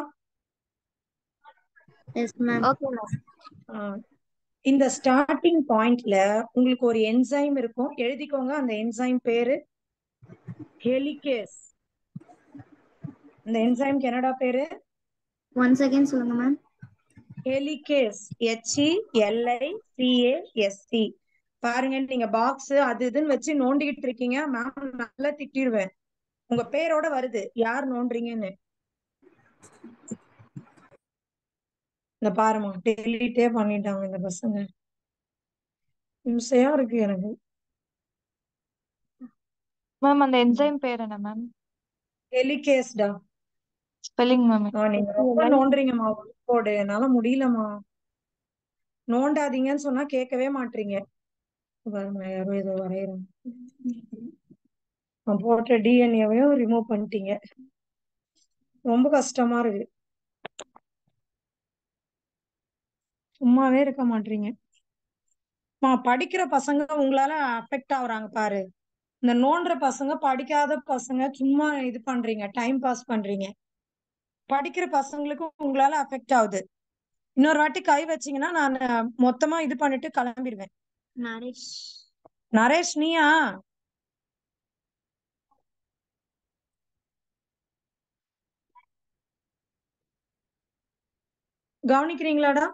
C: எஸ் மேம்
E: ஓகே மேம்
B: இந்த ஸ்டார்டிங் பாயிண்ட்ல உங்களுக்கு ஒரு என்சைம் இருக்கும் எழுதிக்கோங்க அந்த என்சைம் பேரு ஹெலிகேஸ் இந்த என்சைம்க்கு என்னடா பேரு
C: ஒன் செகண்ட் சொல்லுங்க ma'am
B: helicase H E L I C A S C பாருங்க நீங்க பாக்ஸ் அது இதுன்னு வச்சு நோண்டிக்கிட்டு இருக்கீங்க மேம் நல்லா திட்டிடுவேன் உங்க பேரோட வருது யார் நோண்டுறீங்கன்னு இந்த பாருமா டெலிட்டே பண்ணிட்டாங்க இந்த பசங்க இம்சையா இருக்கு எனக்கு
E: மேம் அந்த என்சைம் பேர் என்ன மேம்
B: ஹெலிகேஸ்டா
E: ஸ்பெல்லிங் மேம்
B: ஆ நீங்க ரொம்ப நோண்டுறீங்கம்மா கோடு என்னால முடியலம்மா நோண்டாதீங்கன்னு சொன்னா கேட்கவே மாட்டீங்க பாருங்க யாரோ ஏதோ வரையறோம் நான் போட்ட டிஎன்ஏவையும் ரிமூவ் பண்ணிட்டீங்க ரொம்ப கஷ்டமா இருக்கு சும்மாவே இருக்க மாட்டீங்க மா படிக்கிற பசங்க உங்களால அஃபெக்ட் ஆகுறாங்க பாரு இந்த நோண்டுற பசங்க படிக்காத பசங்க சும்மா இது பண்றீங்க டைம் பாஸ் பண்றீங்க படிக்கிற பசங்களுக்கும் உங்களால அஃபெக்ட் ஆகுது இன்னொரு வாட்டி கை வச்சீங்கன்னா நான் மொத்தமா இது பண்ணிட்டு கிளம்பிடுவேன்
C: நரேஷ்
B: நரேஷ் நீயா கவனிக்கிறீங்களாடா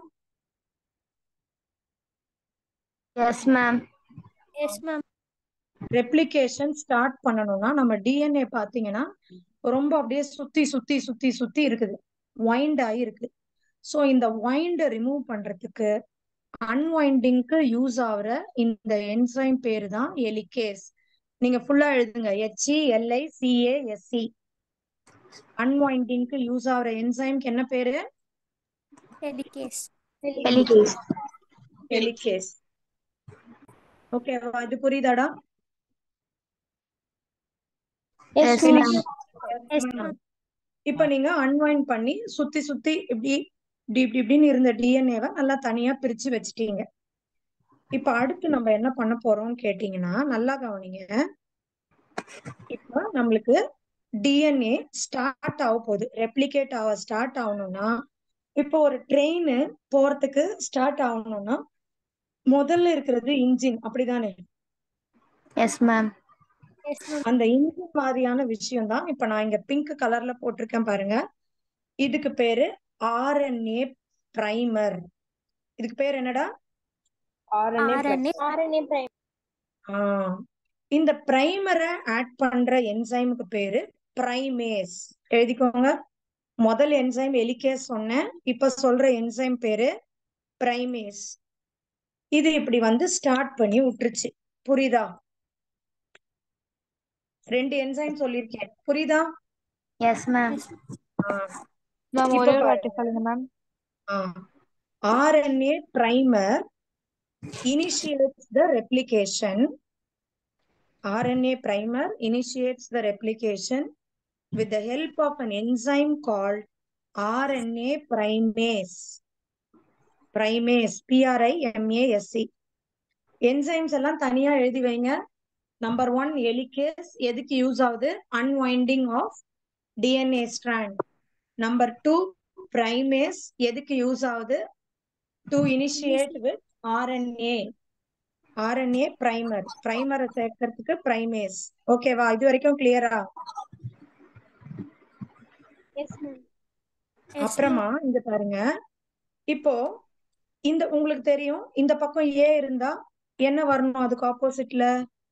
C: yes ma'am
H: yes ma'am
B: replication start பண்ணணும்னா நம்ம டிஎன்ஏ பாத்தீங்கன்னா ரொம்ப அப்படியே சுத்தி சுத்தி சுத்தி சுத்தி இருக்குது வைண்ட் ஆகி இருக்கு ஸோ இந்த வைண்டை ரிமூவ் பண்றதுக்கு அன்வைண்டிங்க்கு யூஸ் ஆகுற இந்த என்சைம் பேரு தான் எலிகேஸ் நீங்க ஃபுல்லா எழுதுங்க ஹெச்இ எல்ஐ சிஏ எஸ்சி அன்வைண்டிங்க்கு யூஸ் ஆகுற என்சைம்க்கு என்ன பேரு
H: ஹெலிகேஸ்
C: ஹெலிகேஸ்
B: எலிகேஸ் ஓகேவா இது புரியுதாடா
C: எஸ் மேம்
H: எஸ் மேம்
B: இப்ப நீங்க அன்வைண்ட் பண்ணி சுத்தி சுத்தி இப்படி இப்படி இப்படி இப்படின்னு இருந்த டிஎன்ஏவை நல்லா தனியா பிரிச்சு வச்சுட்டீங்க இப்ப அடுத்து நம்ம என்ன பண்ண போறோம்னு கேட்டீங்கன்னா நல்லா கவனிங்க இப்ப நம்மளுக்கு டிஎன்ஏ ஸ்டார்ட் ஆக போகுது ரெப்ளிகேட் ஆக ஸ்டார்ட் ஆகணும்னா இப்போ ஒரு ட்ரெயின் போறதுக்கு ஸ்டார்ட் ஆகணும்னா முதல்ல இருக்கிறது இன்ஜின் அப்படிதானே
C: எஸ் மேம்
H: எஸ் மேம்
B: அந்த இன்ஜின் மாதிரியான விஷயம் தான் இப்ப நான் இங்க பிங்க் கலர்ல போட்டிருக்கேன் பாருங்க இதுக்கு பேரு ஆர்என்ஏ பிரைமர் இதுக்கு பேர் என்னடா
H: ஆர்என்ஏ
B: ஆஹ் இந்த பிரைமரை ஆட் பண்ற என்சைமுக்கு பேரு பிரைமேஸ் எழுதிக்கோங்க முதல் என்சைம் எலிகேஸ் சொன்னேன் இப்ப சொல்ற என்சைம் பேரு பிரைமேஸ் இது இப்படி வந்து ஸ்டார்ட் பண்ணி விட்டுருச்சு புரியுதா ரெண்டு என்சைம் சொல்லியிருக்கேன் புரியுதா
C: எஸ் மேம்
B: ஆஹ்
E: மேம்
B: இப்ப
E: ஒரே ஒரு
B: பாருங்க.
E: வாட்டி சொல்லுங்க ma'am
B: RNA primer initiates the replication. RNA primer initiates the replication with the help of an enzyme called RNA primase. Primase, P-R-I-M-A-S-E. Enzymes எல்லாம் தனியா எழுதி வைங்க நம்பர் ஒன் எலிகேஸ் எதுக்கு யூஸ் ஆகுது unwinding of DNA strand number two primase எதுக்கு use ஆகுது to initiate with RNA RNA primer பிரைமரை சேர்க்கறதுக்கு பிரைமேஸ் ஓகேவா இது வரைக்கும் கிளியரா
H: எஸ் மேம்
B: அப்புறமா இங்க பாருங்க இப்போ இந்த உங்களுக்கு தெரியும் இந்த பக்கம் ஏ இருந்தா என்ன வரணும் அதுக்கு ஆப்போசிட்ல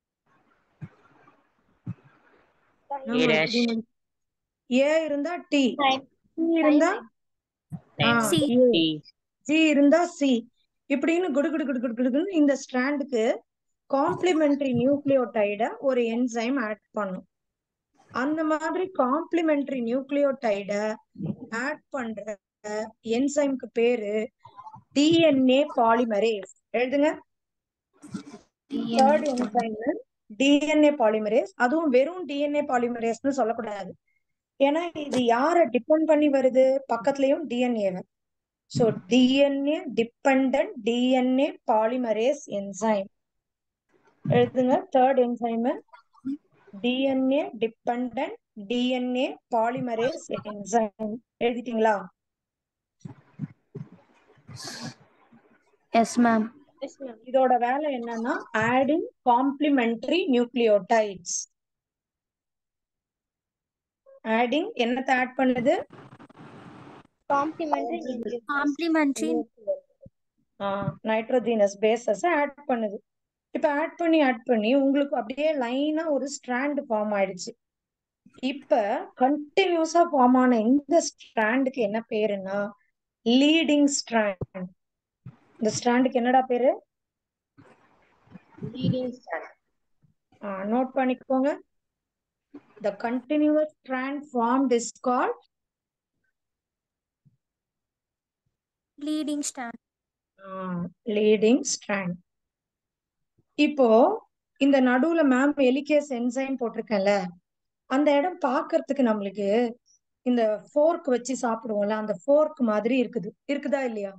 F: A dash.
B: ஏ இருந்தா டி சி இருந்தா
H: C.
F: T.
B: ஜி இருந்தா சி இப்படின்னு குடு குடு குடு குடு குடுன்னு இந்த ஸ்ட்ராண்டுக்கு காம்ப்ளிமெண்டரி நியூக்ளியோடைட ஒரு என்சைம் ஆட் பண்ணும் அந்த மாதிரி காம்ப்ளிமெண்டரி நியூக்ளியோடைட ஆட் பண்ற என்சைம்க்கு பேரு டிஎன்ஏ பாலிமரேஸ் எழுதுங்க தேர்ட் என்சைம் டிஎன்ஏ பாலிமரேஸ் அதுவும் வெறும் டிஎன்ஏ பாலிமரேஸ்னு சொல்லக்கூடாது ஏன்னா இது யார டிபெண்ட் பண்ணி வருது பக்கத்துலயும் டிஎன்ஏவை so DNA depend DNA polymerase enzyme எழுதுங்க third enzyme DNA dependent DNA polymerase enzyme எழுதிட்டீங்களா
C: எஸ் மேம்
A: எஸ் மேம்
B: இதோட வேலை என்னன்னா ஆடிங் காம்ப்ளிமெண்டரி நியூக்ளியோடைட்ஸ் ஆடிங் என்னத்தை ஆட் பண்ணுது
D: complementary
H: complementary
B: nitrogenous bases add பண்ணுது இப்ப ஆட் பண்ணி ஆட் பண்ணி உங்களுக்கு அப்படியே லைனா ஒரு ஸ்ட்ராண்ட் ஃபார்ம் ஆயிடுச்சு இப்ப கண்டினியூஸா ஃபார்ம் ஆன இந்த ஸ்ட்ராண்டுக்கு என்ன பேருன்னா லீடிங் ஸ்ட்ராண்ட் இந்த ஸ்ட்ராண்டுக்கு என்னடா பேரு
A: லீடிங் ஸ்டாண்ட்
B: நோட் பண்ணிக்கோங்க the continuous strand formed is called
H: leading strand
B: uh, leading strand இப்போ இந்த நடுவுல மேம் எலிகேஸ் என்சைம் போட்டிருக்கேன்ல அந்த இடம் பார்க்கிறதுக்கு நம்மளுக்கு இந்த ஃபோர்க் வச்சு சாப்பிடுவோம்ல அந்த ஃபோர்க் மாதிரி இருக்குது இருக்குதா இல்லையா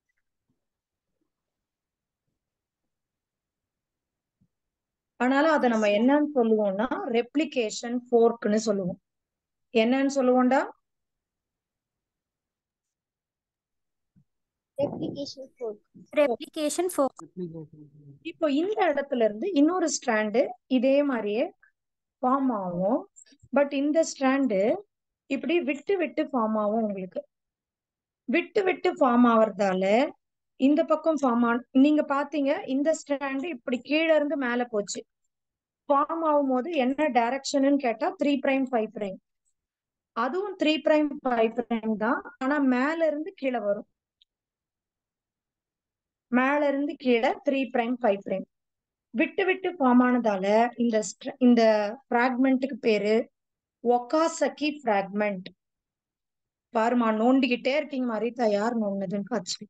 B: ஆனால அதை நம்ம என்னன்னு சொல்லுவோம்னா ரெப்ளிகேஷன் ஃபோர்க்னு சொல்லுவோம் என்னன்னு சொல்லுவோம்டா
D: ரெப்ளிகேஷன் ஃபோர்க்
H: ரெப்ளிகேஷன் ஃபோர்
B: இப்போ இந்த இடத்துல இருந்து இன்னொரு ஸ்ட்ராண்டு இதே மாதிரியே ஃபார்ம் ஆகும் பட் இந்த ஸ்ட்ராண்டு இப்படி விட்டு விட்டு ஃபார்ம் ஆகும் உங்களுக்கு விட்டு விட்டு ஃபார்ம் ஆவறதால இந்த பக்கம் ஃபார்ம் ஆன நீங்க பாத்தீங்க இந்த ஸ்ட்ராண்டு இப்படி கீழே இருந்து மேல போச்சு ஃபார்ம் ஆகும் போது என்ன டைரக்ஷன்னு கேட்டா த்ரீ பிரைம் ஃபைவ் பிரைம் அதுவும் த்ரீ பிரைம் ஃபைவ் பிரைம் தான் ஆனா மேல இருந்து கீழே வரும் மேல இருந்து கீழே த்ரீ பிரைம் ஃபைவ் பிரைம் விட்டு விட்டு ஃபார்ம் ஆனதால இந்த str- இந்த ஃப்ராக்மெண்ட்டுக்கு பேரு ஒகாசக்கி ஃப்ராக்மெண்ட் பாருமா நோண்டிக்கிட்டே இருக்கீங்க மரிதா யார் நோண்டதுன்னு காச்சு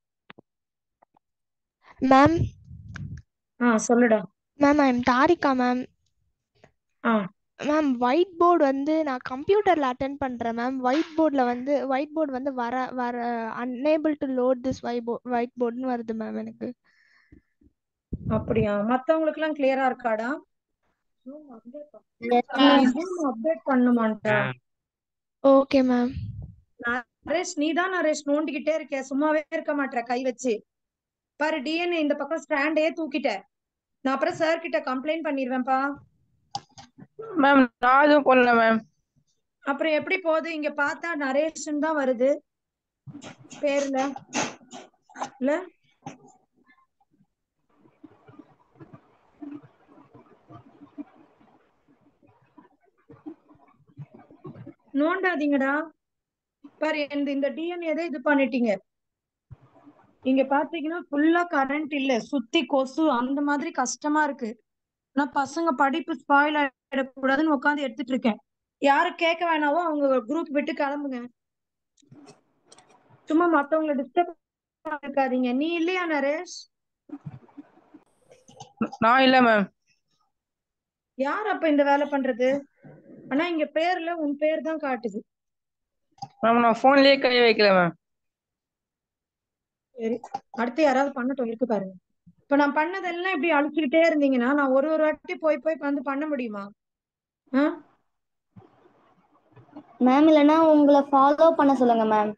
I: மேம்
B: ஆ சொல்லுடா
I: ma'am I am Tharika ma'am
B: ஆ
I: மேம் ஒயிட் போர்டு வந்து நான் கம்ப்யூட்டர்ல அட்டென்ட் பண்றேன் மேம் ஒயிட் போர்டில் வந்து ஒயிட் போர்டு வந்து வர வர unable to load this white போ ஒயிட் போர்டுன்னு வருது மேம் எனக்கு
B: அப்படியா மத்தவங்களுக்கு எல்லாம் கிளியரா இருக்காடா அப்டேட் பண்ணுமான்டா
I: ஓகே மேம்
B: நரேஷ் நீ தான் நரேஷ் நோண்டிக்கிட்டே இருக்க சும்மாவே இருக்க மாட்ற கை வச்சு பாரு டிஎன்ஏ இந்த பக்கம் ஸ்டாண்டே தூக்கிட்ட நான் அப்புறம் சார் கிட்ட கம்ப்ளைண்ட் பண்ணிடுவேன்ப்பா
G: மேம் நான் எதுவும் பண்ணல மேம்
B: அப்புறம் எப்படி போகுது இங்க பார்த்தா நரேஷன் தான் வருது பேர்ல இல்ல நோண்டாதீங்கடா பாரு இந்த இந்த டிஎன்ஏ தான் இது பண்ணிட்டீங்க இங்க பாத்தீங்கன்னா ஃபுல்லா கரண்ட் இல்ல சுத்தி கொசு அந்த மாதிரி கஷ்டமா இருக்கு நான் பசங்க படிப்பு ஸ்பாயில் ஆயிடக்கூடாதுன்னு உட்காந்து எடுத்துட்டு இருக்கேன் யாரு கேட்க வேணாவோ அவங்க குரூப் விட்டு கிளம்புங்க சும்மா மத்தவங்கள டிஸ்டர்ப் இருக்காதீங்க நீ இல்லையா நரேஷ்
G: நான் இல்ல மேம்
B: யார் அப்ப இந்த வேலை பண்றது ஆனா இங்க பேர்ல உன் பேர் தான் காட்டுது
G: மேம் நான் போன்லயே கை வைக்கல மேம்
B: சரி அடுத்து யாராவது பண்ணட்டும் இருக்கு பாருங்க இப்ப நான் பண்ணதெல்லாம் இப்படி அழிச்சுக்கிட்டே இருந்தீங்கன்னா நான் ஒரு ஒரு வாட்டி போய் போய் வந்து பண்ண முடியுமா ஆ
C: மேம் இல்லைன்னா உங்களை ஃபாலோ பண்ண சொல்லுங்க மேம்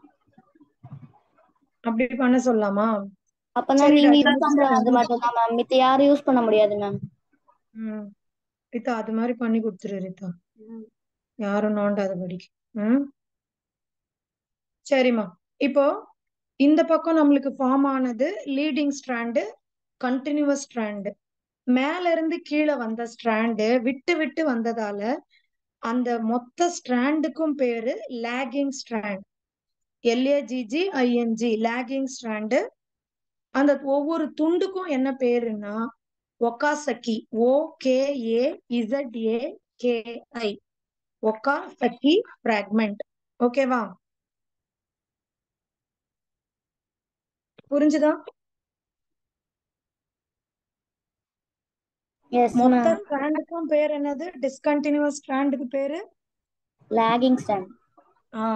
B: அப்படி பண்ண சொல்லலாமா
C: அப்பதான்
B: சரிடா
C: நீங்க
B: இது
C: யூஸ் பண்ற அது
B: முடிச்சிட்டு
C: மட்டும் தான் மேம் மித்த யாரும் யூஸ் பண்ண முடியாது மேம்
B: ம் ரிதா அது மாதிரி பண்ணி கொடுத்துரு ரிதா யாரும் நோண்டாதபடிக்கு ம் சரிம்மா இப்போ இந்த பக்கம் நம்மளுக்கு ஃபார்ம் ஆனது லீடிங் ஸ்ட்ராண்டு கண்டினியூவஸ் ஸ்ட்ராண்டு மேல இருந்து கீழே வந்த ஸ்ட்ராண்டு விட்டு விட்டு வந்ததால அந்த மொத்த ஸ்ட்ராண்டுக்கும் பேரு lagging strand L A G G I N G lagging strand அந்த ஒவ்வொரு துண்டுக்கும் என்ன பேருன்னா Okazaki O K A Z A K I Okazaki fragment ஓகேவா புரிஞ்சுதா
C: எஸ்
B: மொத்த
C: மேம்
B: ஸ்ட்ராண்டுக்கும் பேர் என்னது டிஸ்கண்டினியூஸ் ஸ்ட்ராண்டுக்கு பேரு
C: லேகிங் ஸ்டாண்ட்
B: ஆ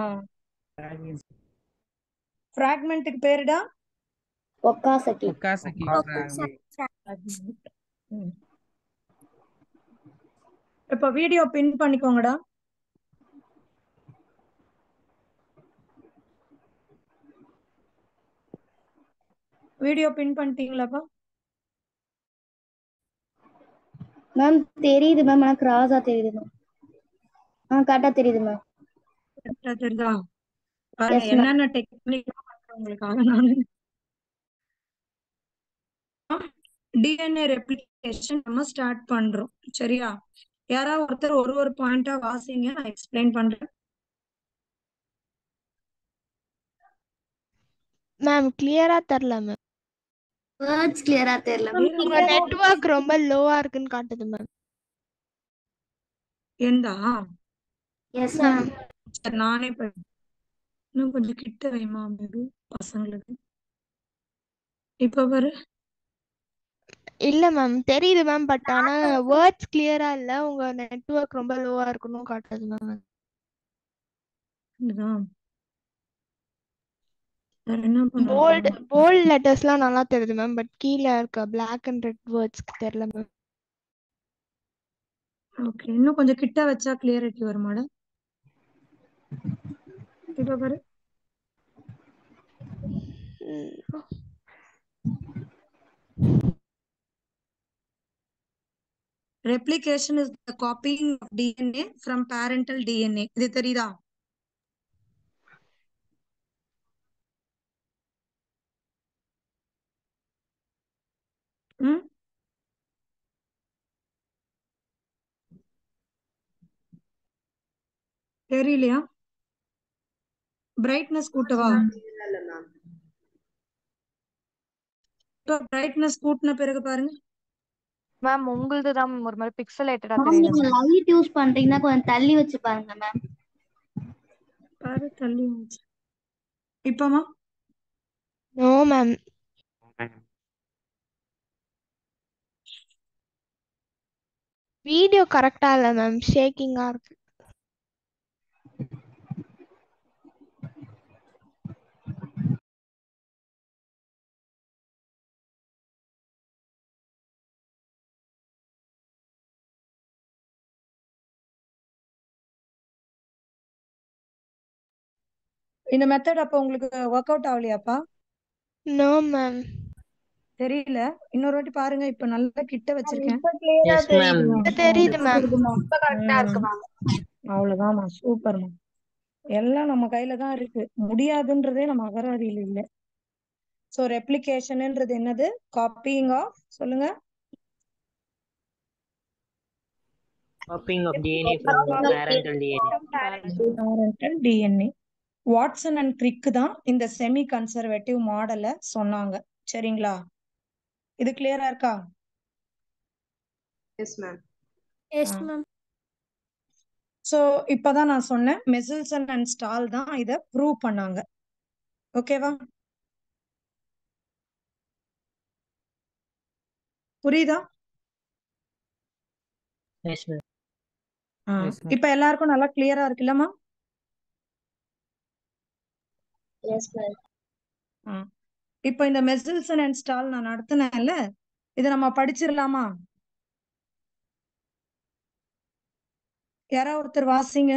B: ஃப்ராக்மெண்ட்டுக்கு பேருடா
C: ஒக்காசக்கி
J: ஒக்காசக்கி
B: ம். இப்ப வீடியோ பின் பண்ணிக்கோங்கடா வீடியோ பின் பண்ணிட்டீங்களாப்பா
J: மேம் தெரியுது மேம் ஆனா கிராஸா தெரியுது மேம் ஆ கரெக்டா தெரியுது மேம்
B: கரெக்டா தெரியுதா பாருங்க
J: Yes, ma'am.
B: என்னென்ன டெக்னிக் உங்களுக்காக நானு டிஎன்ஏ ரெப்ளிகேஷன் நம்ம ஸ்டார்ட் பண்றோம் சரியா யாராவது ஒருத்தர் ஒரு ஒரு பாயிண்டா வாசிங்க நான் எக்ஸ்பிளைன் பண்றேன்
I: மேம் கிளியரா தெரியல மேம்
C: வேர்ட்ஸ் கிளியரா தெரியல
I: உங்க நெட்வொர்க் ரொம்ப லோவா இருக்குன்னு காட்டுது மேம்
B: எந்தா
C: எஸ் மேம்
B: சரி நானே போய் இன்னும் கொஞ்சம் கிட்ட வைமா பேபி பசங்களுக்கு இப்ப பாரு
I: இல்ல மேம் தெரியுது மேம் பட் ஆனா வேர்ட்ஸ் கிளியரா இல்ல உங்க நெட்வொர்க் ரொம்ப லோவா இருக்குன்னு காட்டுது மேம்
B: இதுதா வேற என்ன
I: போல்ட்
B: பண்ணுறது
I: போல்ட் லெட்டர்ஸ்லாம் நல்லா தெரியுது மேம் பட் கீழே இருக்க பிளாக் அண்ட் ரெட் வேர்ட்ஸ்க்கு தெரியல மேம்
B: ஓகே இன்னும் கொஞ்சம் கிட்ட வச்சா கிளியரிட்டி வருமாடா இப்ப பாரு replication is the copying of DNA from parental DNA இது தெரியுதா ம் தெரியலையா பிரைட்னஸ் கூட்டவா
A: இல்ல மேம்
B: இப்போ பிரைட்னஸ் கூட்டின பிறகு பாருங்க
E: மேம் உங்களுது தான் ஒரு மாதிரி பிக்சலேட்டடா
J: மேம்
E: தெரியுது
J: நீங்க
E: மேம்
J: லைட் யூஸ் பண்றீங்கன்னா கொஞ்சம் தள்ளி வச்சு பாருங்க மேம்
B: பாரு தள்ளி வந்துச்சு இப்பமா
I: நோ மேம் வீடியோ கரெக்டா இல்ல மேம் ஷேக்கிங்கா இருக்கு
B: இந்த மெத்தட் அப்போ உங்களுக்கு ஒர்க் அவுட் ஆகலையாப்பா
I: நோ மேம்
B: தெரியல இன்னொரு வாட்டி பாருங்க இப்ப நல்லா கிட்ட வச்சிருக்கேன்
J: இப்ப கிளியரா
F: Yes, ma'am.
J: தெரியுது
I: தெரியுது மேம்
J: இப்ப கரெக்டா இருக்கு மேம்
B: அவ்வளவுதாம்மா சூப்பர்மா எல்லாம் நம்ம கையில தான் இருக்கு முடியாதுன்றதே நம்ம அகராதியில இல்ல சோ ரெப்ளிகேஷன்ன்றது என்னது காப்பிங் ஆஃப் சொல்லுங்க
F: Copying of DNA from parental DNA.
B: parental DNA Watson and Crick தான் இந்த செமி கன்சர்வேட்டிவ் மாடலை சொன்னாங்க சரிங்களா இது கிளியரா இருக்கா
A: yes ma'am
H: yes ma'am
B: so இப்பதான் நான் சொன்னேன் மெசில்சன் அண்ட் ஸ்டால் தான் இத ப்ரூவ் பண்ணாங்க ஓகேவா புரியுதா
F: Yes, ma'am.
B: ஆ,
F: Yes, ma'am.
B: இப்ப எல்லாருக்கும் நல்லா கிளியரா இருக்குல்லம்மா
J: எஸ் மேம்
B: ஆ. இப்ப இந்த மெசில்சன் அண்ட் ஸ்டால் நான் நடத்தினேன்ல இத நம்ம படிச்சிடலாமா யாரா ஒருத்தர் வாசிங்க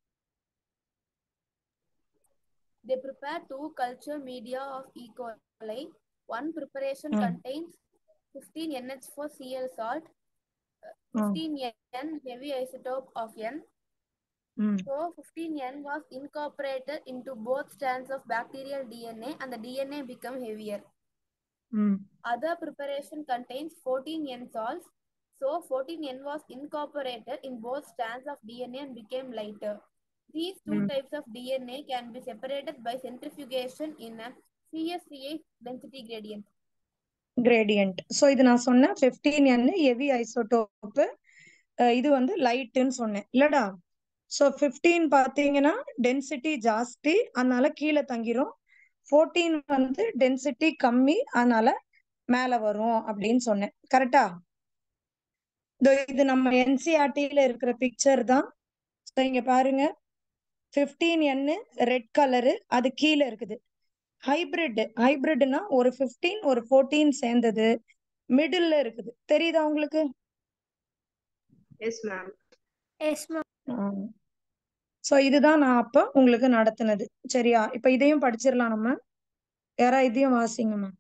K: They prepare two culture media of E. coli. One preparation
B: Mm.
K: contains 15 NH4Cl salt, uh,
B: Mm.
K: 15 N heavy isotope of N.
B: ம்
K: So 15 N was incorporated into both strands of bacterial DNA and the DNA become heavier.
B: ம்
K: Other preparation contains 14 N salts. So 14 N was incorporated in both strands of DNA and became lighter. These two
B: Mm.
K: types of DNA can be separated by centrifugation in a CSCH density gradient.
B: Gradient so இது நான் சொன்னேன் 15 என் heavy isotope இது வந்து லைட்டுன்னு சொன்னேன் இல்லடா so 15 பாத்தீங்கன்னா density ஜாஸ்தி அதனால கீழே தங்கிரும் 14 வந்து டென்சிட்டி கம்மி அதனால மேல வரும் அப்படின்னு சொன்னேன் கரெக்டா இது நம்ம என்சிஆர்டில இருக்கிற பிக்சர் தான் So, இங்க பாருங்க 15 என் ரெட் கலரு அது கீழே இருக்குது ஹைபிரிட் ஹைபிரிட்னா ஒரு 15 ஒரு 14 சேர்ந்தது மிடில்ல இருக்குது தெரியுதா உங்களுக்கு
A: yes ma'am
H: yes ma'am
B: so இதுதான் நான் அப்போ உங்களுக்கு நடத்துனது சரியா இப்போ இதையும் படிச்சிடலாம் நம்ம யாரா இதையும் வாசிங்க ma'am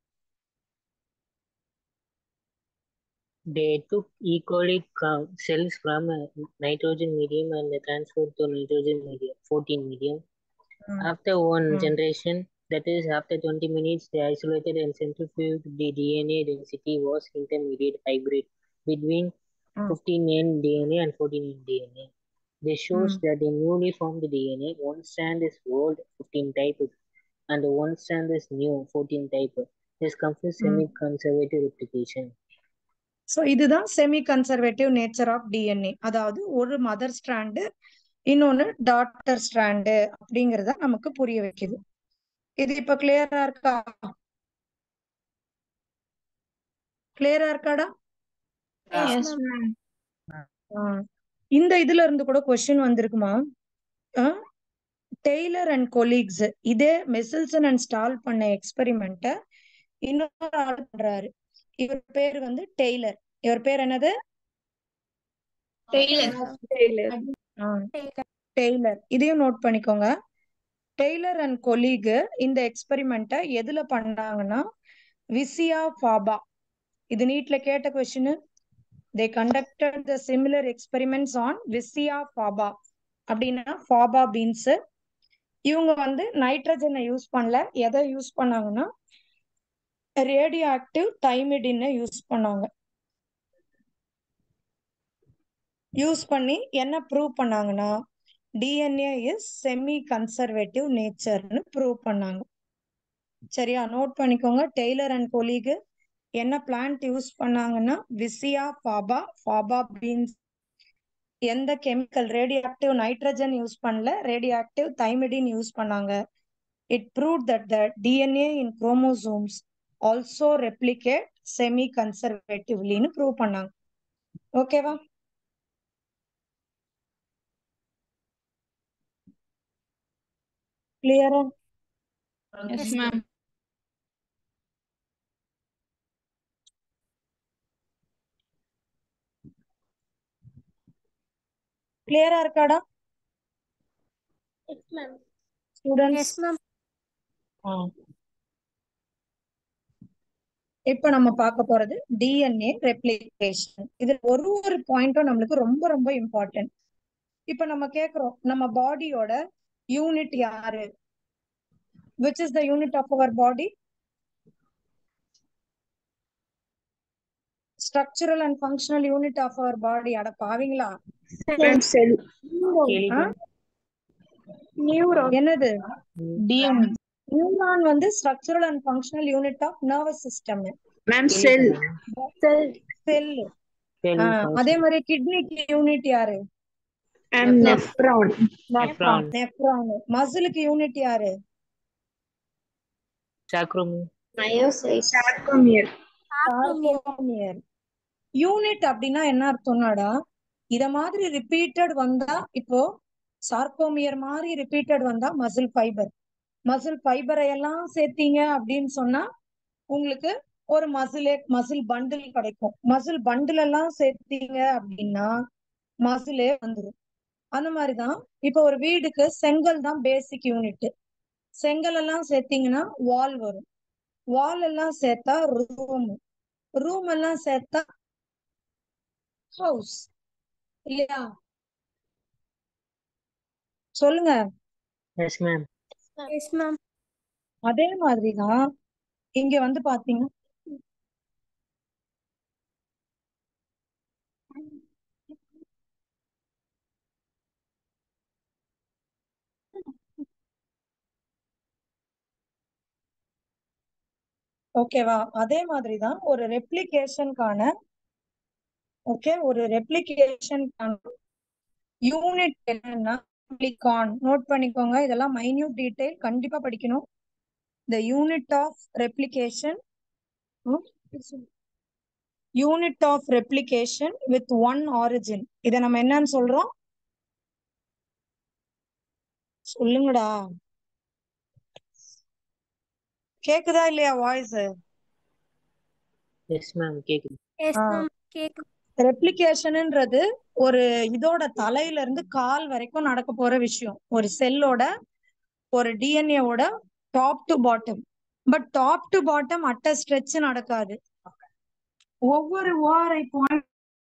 F: They took E. coli co- cells from a nitrogen medium and they transferred to nitrogen medium, 14 medium. After one
B: Mm.
F: generation, that is after 20 minutes, they isolated and centrifuged the DNA density was intermediate hybrid between
B: Mm.
F: 15N DNA and 14N DNA. This shows
B: Mm.
F: that the newly formed DNA, one strand is old, 15 type, and the one strand is new, 14 type. This confers
B: Mm.
F: semi-conservative replication.
B: So இதுதான் semi conservative nature of DNA அதாவது ஒரு mother strand இன்னொன்னு daughter strand அப்படிங்கறத நமக்கு புரிய வைக்குது இது இப்ப கிளியரா இருக்கா கிளியரா இருக்காடா
H: எஸ் மேம்
B: ஆ. இந்த இதுல இருந்து கூட கொஸ்டின் வந்திருக்குமா டெய்லர் அண்ட் கொலீக்ஸ் இதே மெசில்சன் அண்ட் ஸ்டால் பண்ண எக்ஸ்பெரிமெண்ட்ட இன்னொரு ஆள் பண்றாரு இவர் பேர் வந்து டெய்லர் இவர் பேர் என்னது ஆ, டெய்லர் இதையும் நோட் பண்ணிக்கோங்க டெய்லர் அண்ட் கொலீக் இந்த எக்ஸ்பெரிமெண்ட்டை எதுல பண்ணாங்கன்னா விசியா ஃபாபா இது நீட்ல கேட்ட question they conducted the similar experiments on Vicia faba அப்படின்னா ஃபாபா பீன்ஸ் இவங்க வந்து நைட்ரஜனை யூஸ் பண்ணல எதை யூஸ் பண்ணாங்கன்னா ரேடியோ ஆக்டிவ் தைமிடினை யூஸ் பண்ணாங்க யூஸ் பண்ணி என்ன ப்ரூவ் பண்ணாங்கன்னா டிஎன்ஏ இஸ் செமி கன்சர்வேட்டிவ் நேச்சர்னு ப்ரூவ் பண்ணாங்க சரியா நோட் பண்ணிக்கோங்க டெய்லர் அண்ட் கொலீக் என்ன பிளான்ட் யூஸ் பண்ணாங்கன்னா விசியா ஃபாபா ஃபாபா பீன்ஸ் எந்த chemical radio active nitrogen use பண்ணல ரேடியோ ஆக்டிவ் தைமிடின் யூஸ் பண்ணாங்க it prove that the DNA in chromosomes also replicate semi கன்சர்வேட்டிவ்லின்னு ப்ரூவ் பண்ணாங்க ஓகேவா கிளியரா
H: எஸ் மேம்
B: கிளியரா இருக்காடா ஸ்டூடெண்ட்ஸ்
H: எஸ் மேம்
B: இப்ப நம்ம பார்க்க போறது டிஎன்ஏ ரெப்ளிகேஷன் இதுல ஒரு ஒரு பாயிண்ட்டும் நம்மளுக்கு ரொம்ப ரொம்ப இம்பார்ட்டன்ட் இப்ப நம்ம கேக்குறோம் நம்ம பாடியோட யூனிட் யாரு which is the unit of our body structural and functional unit of our body அட பாவீங்களா ஆ? என்னது
G: டிஎன்ஏ
B: நியூரான் வந்து structural and functional unit of nervous system
G: ma'am cell
B: cell
F: Cell
B: அதே
F: function.
B: மாதிரி கிட்னிக்கு யூனிட் யாரு
G: மேம் நெஃப்ரான்
F: Nephron.
B: நெஃப்ரான் மசிலுக்கு யூனிட் யாரு
F: Sacrum.
G: சார்கோமியர்
B: சார்கோமியர் யூனிட் அப்படின்னா என்ன அர்த்தம்னாடா இத மாதிரி ரிப்பீட்டட் வந்தா இப்போ சார்கோமியர் மாதிரி ரிப்பீட்டட் வந்தா மசில் ஃபைபர் மசில் ஃபைபரை எல்லாம் சேர்த்தீங்க அப்படின்னு சொன்னா உங்களுக்கு ஒரு மசிலே மசில் பண்டில் கிடைக்கும் மசில் பண்டில் எல்லாம் சேர்த்தீங்க அப்படின்னா மசிலே வந்துடும் அந்த மாதிரிதான் இப்போ ஒரு வீடுக்கு செங்கல் தான் பேசிக் யூனிட் செங்கல் எல்லாம் சேர்த்தீங்கன்னா வால் வரும் வால் எல்லாம் சேர்த்தா ரூம் ரூம் எல்லாம் சேர்த்தா ஹவுஸ் இல்லையா சொல்லுங்க
F: Yes, ma'am.
H: எஸ் மேம்
B: அதே மாதிரிதான் இங்க வந்து பாத்தீங்க ஓகேவா அதே மாதிரிதான் ஒரு ரெப்ளிகேஷனுக்கான ஓகே ஒரு ரெப்ளிகேஷனுக்கான யூனிட் என்னன்னா ரெப்ளிகான் நோட் பண்ணிக்கோங்க இதெல்லாம் மைன்யூட் டீடைல் கண்டிப்பா படிக்கணும் the unit of replication unit of replication with one origin இத நம்ம என்னன்னு சொல்றோம் சொல்லுங்கடா கேக்குதா இல்லையா வாய்ஸ்
F: Yes, ma'am. கேக்குது.
H: எஸ் மேம் கேக்கு
B: ரெப்ளிகேஷன்ன்றது ஒரு இதோட தலையில இருந்து கால் வரைக்கும் நடக்க போற விஷயம் ஒரு செல்லோட ஒரு டிஎன்ஏவோட top to bottom but top to bottom அட்ட ஸ்ட்ரெச் நடக்காது ஒவ்வொரு ஓஆர்ஐ பாயிண்ட்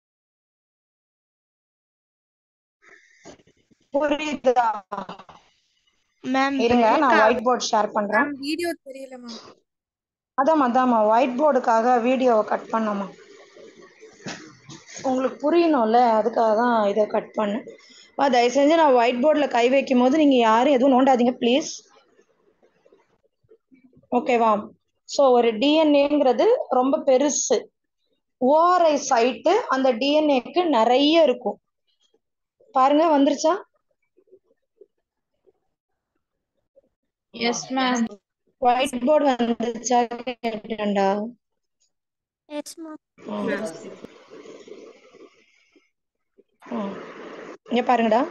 B: புரியுதா
I: மேம்
B: இருங்க நான் ஒயிட் போர்ட் ஷேர் பண்றேன்
H: வீடியோ தெரியல மேம்
B: அதாம்மா அதாம்மா ஒயிட் போர்டுக்காக வீடியோவை கட் பண்ணம்மா உங்களுக்கு புரியணும்ல அதுக்காக தான் இதை கட் பண்ணேன் அம்மா, தயவு செஞ்சு நான் ஒயிட் போர்டில் கை வைக்கும் போது நீங்கள் யாரும் எதுவும் நோண்டாதீங்க ப்ளீஸ் ஓகேவா ஸோ ஒரு டிஎன்ஏங்கிறது ரொம்ப பெருசு ஓஆர்ஐ சைட்டு அந்த டிஎன்ஏக்கு நிறைய இருக்கும் பாருங்க வந்துருச்சா
E: எஸ் மேம்
B: ஒயிட் போர்டு வந்துருச்சா கேட்டேன்டா
H: எஸ் மேம்
B: ஆ. ஆ. இங்க பாருங்கடா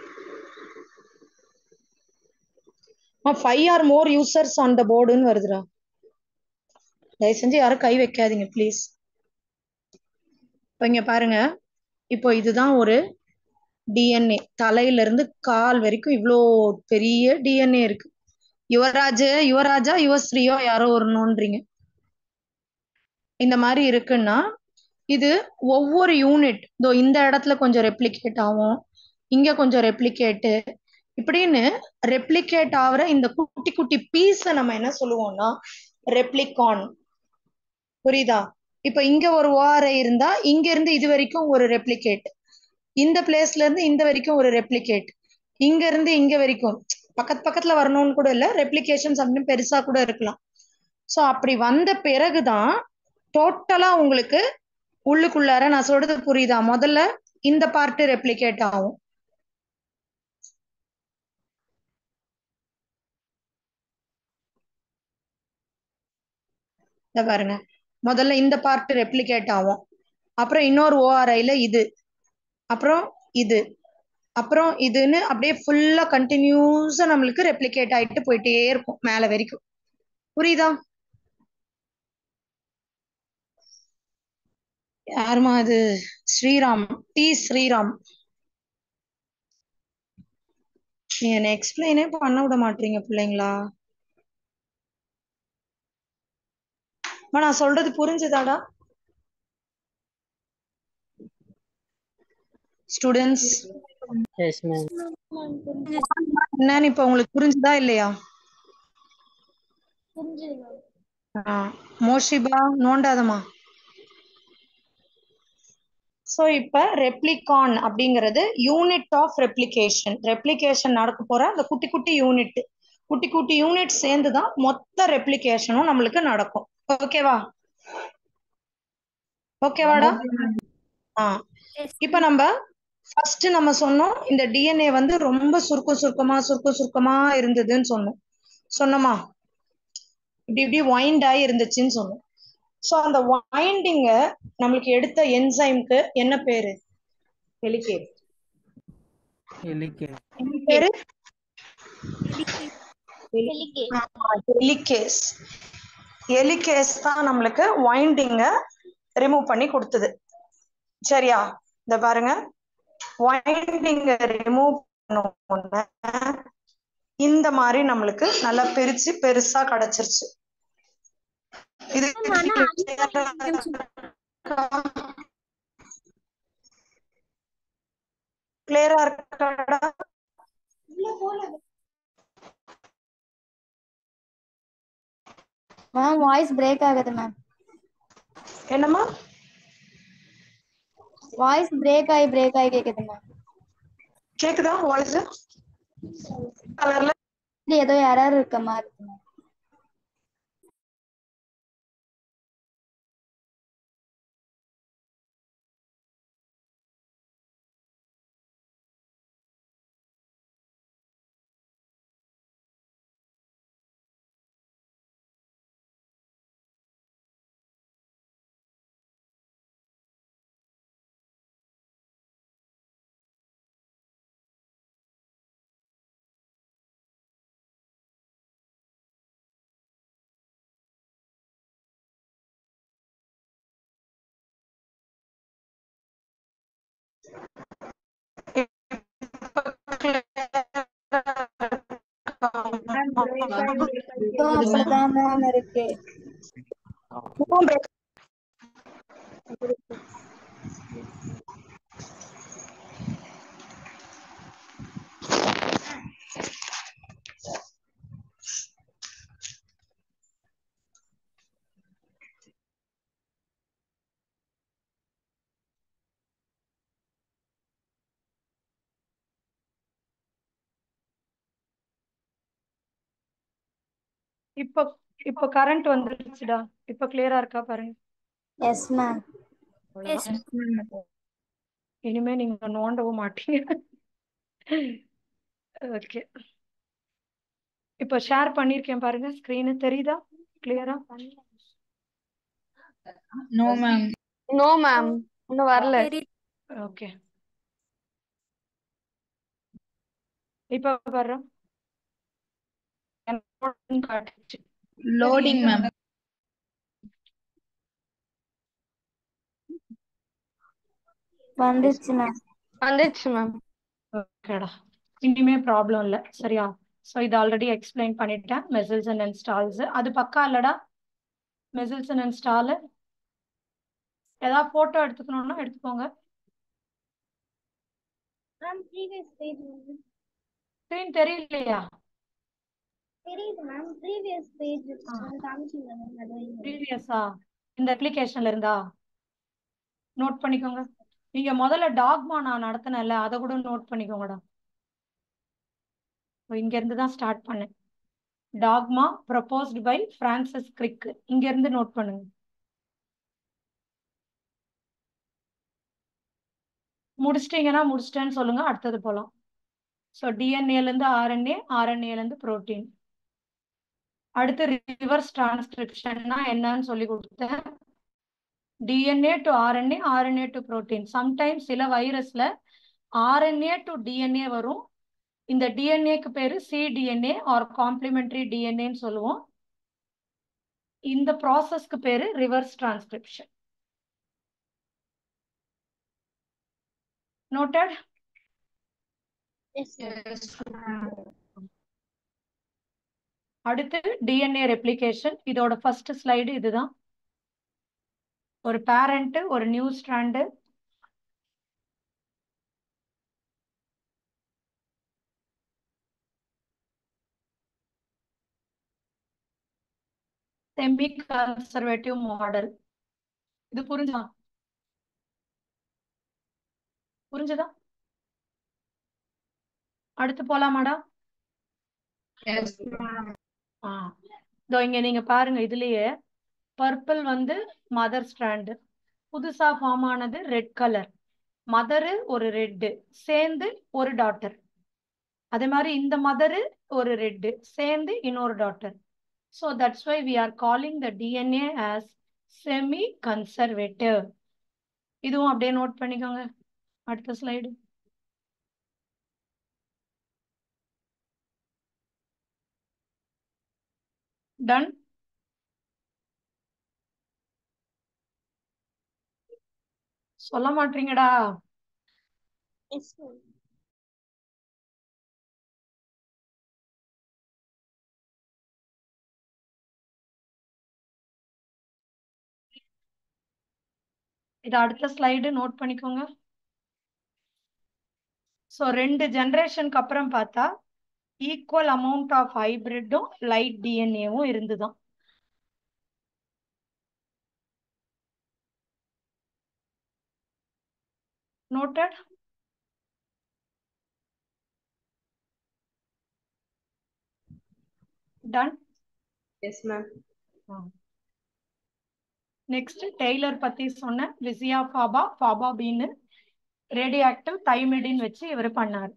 B: five or more users on the போர்டுன்னு வருதுடா தயவு செஞ்சு யாரும் கை வைக்காதீங்க ப்ளீஸ் இப்போ இங்க பாருங்க இப்போ இதுதான் ஒரு டிஎன்ஏ தலையில இருந்து கால் வரைக்கும் இவ்வளோ பெரிய டிஎன்ஏ இருக்கு யுவராஜ் யுவராஜா யுவஸ்ரீயோ யாரோ ஒருணுன்றீங்க இந்த மாதிரி இருக்குன்னா இது ஒவ்வொரு யூனிட் இதோ இந்த இடத்துல கொஞ்சம் ரெப்ளிகேட் ஆகும் இங்க கொஞ்சம் ரெப்ளிகேட்டு இப்படின்னு ரெப்ளிகேட் ஆகுற இந்த குட்டி குட்டி பீஸை நம்ம என்ன சொல்லுவோம்னா ரெப்ளிகான் புரியுதா இப்ப இங்க ஒரு ஓஆர்ஐ இருந்தா இங்க இருந்து இது வரைக்கும் ஒரு ரெப்ளிகேட் இந்த பிளேஸ்ல இருந்து இந்த வரைக்கும் ஒரு ரெப்ளிகேட் இங்க இருந்து இங்க வரைக்கும் பக்கத்து பக்கத்துல வரணும்னு கூட இல்ல ரெப்ளிகேஷன்ஸ் அப்படின்னு பெருசா கூட இருக்கலாம் சோ அப்படி வந்த பிறகுதான் டோட்டலா உங்களுக்கு உள்ளுக்குள்ளார நான் சொல்றது புரியுதா முதல்ல இந்த பார்ட் ரெப்ளிகேட் ஆகும் இத பாருங்க முதல்ல இந்த பார்ட் ரெப்ளிகேட் ஆகும் அப்புறம் இன்னொரு ஓஆர்ஐல இது அப்புறம் இது அப்புறம் இதுன்னு அப்படியே ஃபுல்லா கண்டினியூஸா நம்மளுக்கு ரெப்ளிகேட் ஆயிட்டு போயிட்டே இருக்கும் மேல வரைக்கும் புரியுதா யாருமா அது ஸ்ரீராம் டி ஸ்ரீராம் நீ என்ன எக்ஸ்பிளைனே பண்ண விட மாட்டீங்க பிள்ளைங்களா அம்மா, நான் சொல்றது புரிஞ்சுதாடா ஸ்டூடெண்ட்ஸ்
F: எஸ் மேம்
B: என்னன்னு இப்ப உங்களுக்கு புரிஞ்சுதா இல்லையா ஆ, மோஷிபா நோண்டாதம்மா சோ இப்ப ரெப்ளிகான் அப்படிங்கிறது யூனிட் ஆஃப் ரெப்ளிகேஷன் ரெப்ளிகேஷன் நடக்க போற அந்த குட்டி குட்டி யூனிட் குட்டி குட்டி யூனிட் சேர்ந்து தான் மொத்த ரெப்ளிகேஷனும் நம்மளுக்கு நடக்கும் ஓகேவா ஓகேவாடா ஆ இப்ப நம்ம ஃபர்ஸ்ட் நம்ம சொன்னோம் இந்த டிஎன்ஏ வந்து ரொம்ப சுருக்கம் சுருக்கமா சுருக்கம் சுருக்கமா இருந்ததுன்னு சொன்னோம் சொன்னோமா இப்படி இப்படி வைண்ட் ஆகி இருந்துச்சுன்னு சொன்னோம் சோ அந்த வைண்டிங்க நம்மளுக்கு எடுத்த என்சைம்க்கு என்ன பேரு
A: ஹெலிகேஸ்
B: என்ன பேரு எலிகேஸ் எலிகேஸ் தான் நம்மளுக்கு வைண்டிங்க ரிமூவ் பண்ணி கொடுத்தது சரியா இந்த பாருங்க வைண்டிங்க ரிமூவ் பண்ண உடனே இந்த மாதிரி நம்மளுக்கு நல்லா பிரிச்சு பெருசா கிடைச்சிருச்சு இது கிளியரா இருக்காடா
J: மேம் வாய்ஸ் பிரேக் ஆகுது மேம்
B: என்னம்மா
J: வாய்ஸ் பிரேக் ஆகி பிரேக் ஆகி கேக்குது மேம்
B: கேக்குதா வாய்ஸ் கலர்ல
J: ஏதோ எரர் இருக்க மாதிரி இருக்கு மேம் அப்படிதான் மேம் இருக்கு
B: இப்போ இப்போ கரண்ட் வந்துருச்சுடா இப்போ கிளியரா இருக்கா பாருங்க
J: எஸ் மேம்
B: அவ்வளவுதான். இனிமே நீங்க நோண்டவும் மாட்டீங்க ஓகே இப்போ ஷேர் பண்ணிருக்கேன் பாருங்க ஸ்கிரீனு தெரியுதா கிளியரா
E: நோ மேம் நோ மேம் இன்னும் வரல
B: ஓகே இப்போ வர்றோம் காட்டுச்சு
E: லோடிங் மேம்
J: வந்துச்சு மேம்
E: வந்துச்சு மேம்
B: ஓகேடா இனிமே ப்ராப்ளம் இல்லை சரியா ஸோ இது ஆல்ரெடி எக்ஸ்பிளைன் பண்ணிட்டேன் மெசல்ஸ் அண்ட் இன்ஸ்டால்ஸ் அது பக்கா இல்லடா மெசல்ஸ் அண்ட் இன்ஸ்டால் ஏதாவது ஃபோட்டோ எடுத்துக்கணும்னா எடுத்துக்கோங்க
D: மேம் ப்ரீவியஸ் பேஜ் வந்து
B: ஸ்க்ரீன் தெரியலையா
D: தெரியுது மேம் ப்ரீவியஸ் பேஜ் அது காமிச்சிங்க மேம் அது வைங்க.
B: ப்ரீவியஸா இந்த அப்ளிகேஷன்ல இருந்தா நோட் பண்ணிக்கோங்க நீங்க முதல்ல டாக்மா நான் நடத்தினேன்ல அதை கூட நோட் பண்ணிக்கோங்கடா இப்போ இங்க இருந்து தான் ஸ்டார்ட் பண்ணேன் dogma proposed by Francis Crick இங்க இருந்து நோட் பண்ணுங்க முடிச்சிட்டீங்கன்னா முடிச்சிட்டேன்னு சொல்லுங்க அடுத்தது போலாம் ஸோ டிஎன்ஏல இருந்து ஆர்என்ஏ ஆர்என்ஏல இருந்து புரோட்டீன் அடுத்து ரிவர்ஸ் டிரான்ஸ்கிரிப்ஷன்னா என்னன்னு சொல்லி கொடுத்தேன் DNA to RNA RNA to protein sometimes சில வைரஸ்ல ஆர்என்ஏ டு டிஎன்ஏ வரும் இந்த டிஎன்ஏக்கு பேரு சிடிஎன்ஏ ஆர் காம்ப்ளிமெண்டரி டிஎன்ஏன்னு சொல்லுவோம் இந்த ப்ராசஸ்க்கு பேரு reverse transcription noted
D: Yes, ma'am.
B: அடுத்து டிஎன்ஏ ரெப்ளிகேஷன் இதோட ஃபர்ஸ்ட் ஸ்லைடு இதுதான் ஒரு பேரண்ட் ஒரு new strand semi conservative model இது புரிஞ்சா புரிஞ்சுதா அடுத்து போலாமாடா ஆ இதோ இங்க நீங்க பாருங்க இதுலயே பர்பிள் வந்து மதர் ஸ்ட்ராண்டு புதுசா ஃபார்ம் ஆனது ரெட் கலர் மதரு ஒரு ரெட்டு சேர்ந்து ஒரு டாட்டர் அதே மாதிரி இந்த மதரு ஒரு ரெட்டு சேர்ந்து இன்னொரு daughter so that's why we are calling the DNA as semi conservative இதுவும் அப்படியே நோட் பண்ணிக்கோங்க அடுத்த ஸ்லைடு டன் சொல்ல மாட்டீங்கடா
D: Yes, ma'am.
B: இது அடுத்த ஸ்லைடு நோட் பண்ணிக்கோங்க ஸோ ரெண்டு ஜெனரேஷனுக்கு அப்புறம் பார்த்தா ஈக்குவல் அமௌண்ட் ஆஃப் ஹைபிரிட்டும் லைட் டிஎன்ஏவும் இருந்துதான் noted done
A: yes ma'am
B: next Taylor பத்தி சொன்ன Vicia faba faba bean radio active thymidine வச்சு இவர் பண்ணாரு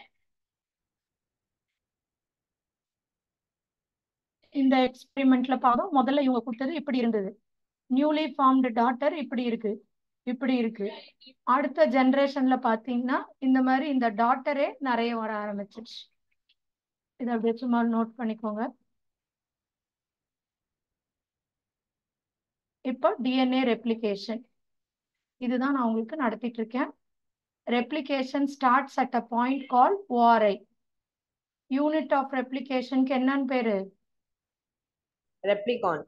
B: இந்த எக்ஸ்பெரிமெண்ட்ல பார்த்தோம் முதல்ல இவங்க கொடுத்தது இப்படி இருந்தது நியூலி ஃபார்ம்டு டாட்டர் இப்படி இருக்கு இப்படி இருக்கு அடுத்த ஜெனரேஷன்ல பாத்தீங்கன்னா இந்த மாதிரி இந்த டாட்டரே நிறைய வர ஆரம்பிச்சிருச்சு இதை அப்படியே சும்மா நோட் பண்ணிக்கோங்க இப்போ டிஎன்ஏ ரெப்ளிகேஷன் இதுதான் நான் உங்களுக்கு நடத்திட்டு இருக்கேன் replication starts at a point call ORI unit of ரெப்ளிகேஷனுக்கு என்னன்னு பேரு
A: ரெப்ளிகான்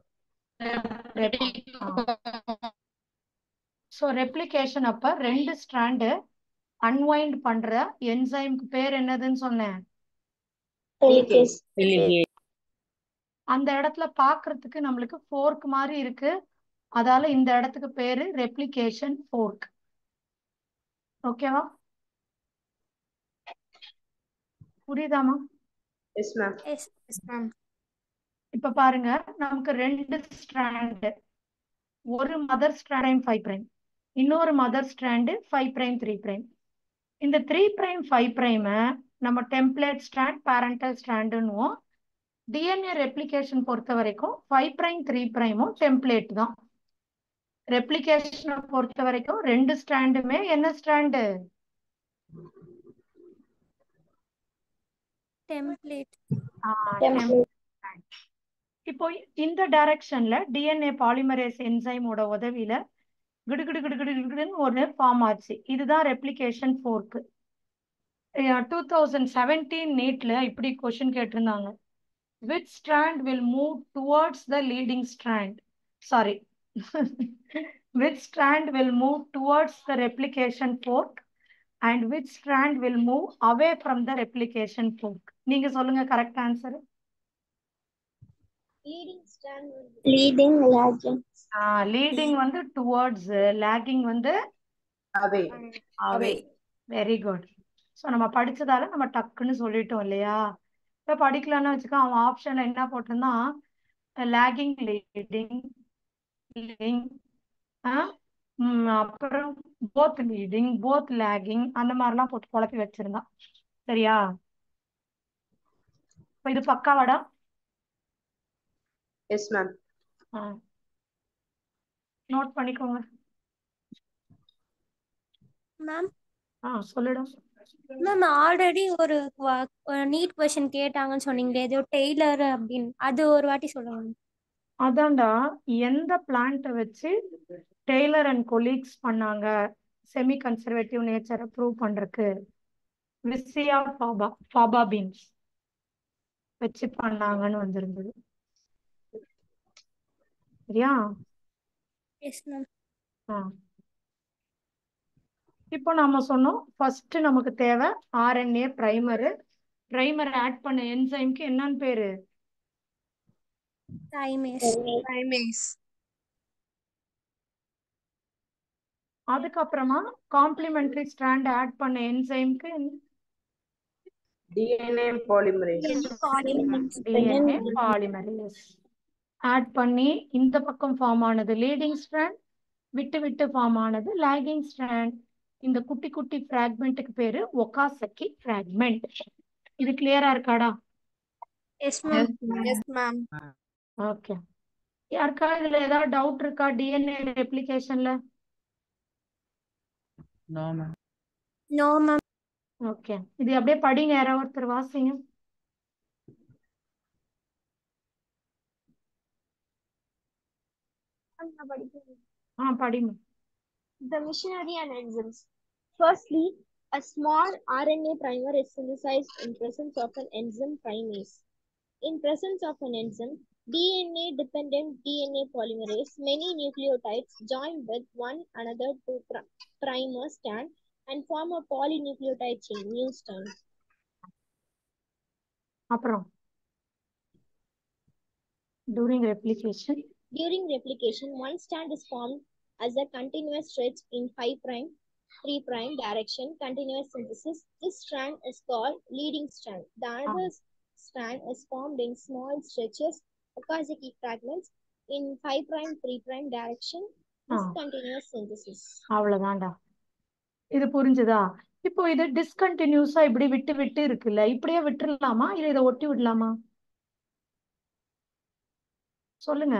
B: ஸோ ரெப்ளிகேஷன் அப்ப ரெண்டு ஸ்ட்ராண்டு அன்வைண்ட் பண்ற என்சைம்க்கு பேர் என்னதுன்னு சொன்னேன்
F: Helicase.
B: அந்த இடத்துல பார்க்கிறதுக்கு நம்மளுக்கு ஃபோர்க் மாதிரி இருக்கு அதால இந்த இடத்துக்கு பேரு ரெப்ளிகேஷன் ஃபோர்க் ஓகேவா புரியுதாமா
A: yes ma'am
H: yes yes ma'am
B: இப்ப பாருங்க நமக்கு ரெண்டு ஸ்ட்ராண்டு ஒரு மதர் ஸ்ட்ராண்ட் ஃபைவ் பிரைம் இன்னொரு mother strand five prime three prime இந்த த்ரீ பிரைம் ஃபைவ் பிரைமை நம்ம டெம்ப்ளேட் ஸ்ட்ராண்ட் பேரண்டல் ஸ்ட்ராண்டுன்னுவோம் டிஎன்ஏ ரெப்ளிகேஷன் பொறுத்த வரைக்கும் ஃபைவ் பிரைம் த்ரீ பிரைமும் டெம்ப்ளேட் தான் ரெப்ளிகேஷனை பொறுத்த வரைக்கும் ரெண்டு ஸ்ட்ராண்டுமே என்ன ஸ்ட்ராண்டு
H: டெம்ப்ளேட்
B: இப்போ இந்த டைரக்ஷன்ல டிஎன்ஏ பாலிமரேஸ் என்சைமோட உதவியில கிடு கிடு கிடு கிடு கிடுன்னு ஒரு ஃபார்ம் ஆச்சு இதுதான் replication fork two thousand seventeen நீட்ல இப்படி கொஸ்டின் கேட்டிருந்தாங்க which strand will move towards the leading strand sorry which strand will move towards the replication fork and which strand will move away from the replication fork நீங்க சொல்லுங்க correct answer
D: leading strand
J: leading lagging
B: leading வந்து towards lagging வந்து
A: away
B: away very good so நம்ம படிச்சதால நம்ம டக்குன்னு சொல்லிட்டோம் இல்லையா இப்போ படிக்கலன்னு வச்சுக்கோ அவன் ஆப்ஷன்ல என்ன போட்டிருந்தான் லேகிங் லீடிங் லீடிங் அப்புறம் போத் லீடிங் போத் லேகிங் அந்த மாதிரிலாம் போட்டு குழப்பி வச்சிருந்தான் சரியா இப்போ இது பக்காவாடா
A: எஸ் மேம்
B: நோட் பண்ணிக்கோங்க
H: மேம்
B: ஆ சொல்லுடா
H: மேம் ஆல்ரெடி ஒரு நீட் கொஸ்டின் கேட்டாங்கன்னு சொன்னீங்களே ஏதோ டெய்லர் அப்படின்னு அது ஒரு வாட்டி சொல்லுங்க
B: அதான்டா எந்த பிளான்ட்டை வச்சு டெய்லர் அண்ட் கொலீக்ஸ் பண்ணாங்க செமி கன்சர்வேட்டிவ் நேச்சரை ப்ரூவ் பண்றதுக்கு விசியா ஃபாபா ஃபாபா பீன்ஸ் வச்சு பண்ணாங்கன்னு வந்திருந்தது சரியா
H: எஸ் மேம்
B: ஆ இப்போ நாம சொன்னோம் ஃபர்ஸ்ட் நமக்கு தேவை ஆர்என்ஏ பிரைமரு பிரைமர் ஆட் பண்ண என்சைம்க்கு என்னன்னு பேரு
H: தைமேஸ்
I: தைமேஸ்
B: அதுக்கப்புறமா காம்ப்ளிமெண்டரி ஸ்ட்ராண்ட் ஆட் பண்ண என்சைம்க்கு
A: DNA polymerase
B: DNA polymerase add பண்ணி இந்த பக்கம் ஃபார்ம் ஆனது லீடிங் ஸ்ட்ராண்ட் விட்டு விட்டு ஃபார்ம் ஆனது லாகிங் ஸ்ட்ராண்ட் இந்த குட்டி குட்டி ஃப்ராக்மெண்ட்டுக்கு பேரு ஒகாசக்கி ஃப்ராக்மெண்ட் இது கிளியரா இருக்காடா
H: yes ma'am
I: yes ma'am
B: okay யாருக்கா இதுல ஏதாவது டவுட் இருக்கா டிஎன்ஏ ரெப்ளிகேஷன்ல
G: no ma'am
H: no ma'am
B: okay இது அப்படியே படிங்க யாராவது ஒருத்தர் வாசிங்க ஆ படிங்க
D: The machinery and enzymes. Firstly, a small RNA primer is synthesized in presence of an enzyme primase. In presence of an enzyme, DNA-dependent DNA polymerase, many nucleotides join with one another to pri- primer strand and form a polynucleotide chain, new strand.
B: அப்புறம் during replication
D: During replication, one strand is formed as a continuous stretch in 5 prime, 3 prime direction, continuous synthesis. This strand is called leading strand. The other strand is formed in small stretches, Okazaki fragments, in 5 prime, 3 prime direction. This
B: Ah.
D: continuous synthesis.
B: அவ்வளவுதான்டா இது புரிஞ்சுதா இப்போ இது டிஸ்கண்டினியூஸா இப்படி விட்டு விட்டு இருக்குல்ல இப்படியே விட்டுறலாமா இல்ல இதை ஒட்டி விடலாமா சொல்லுங்க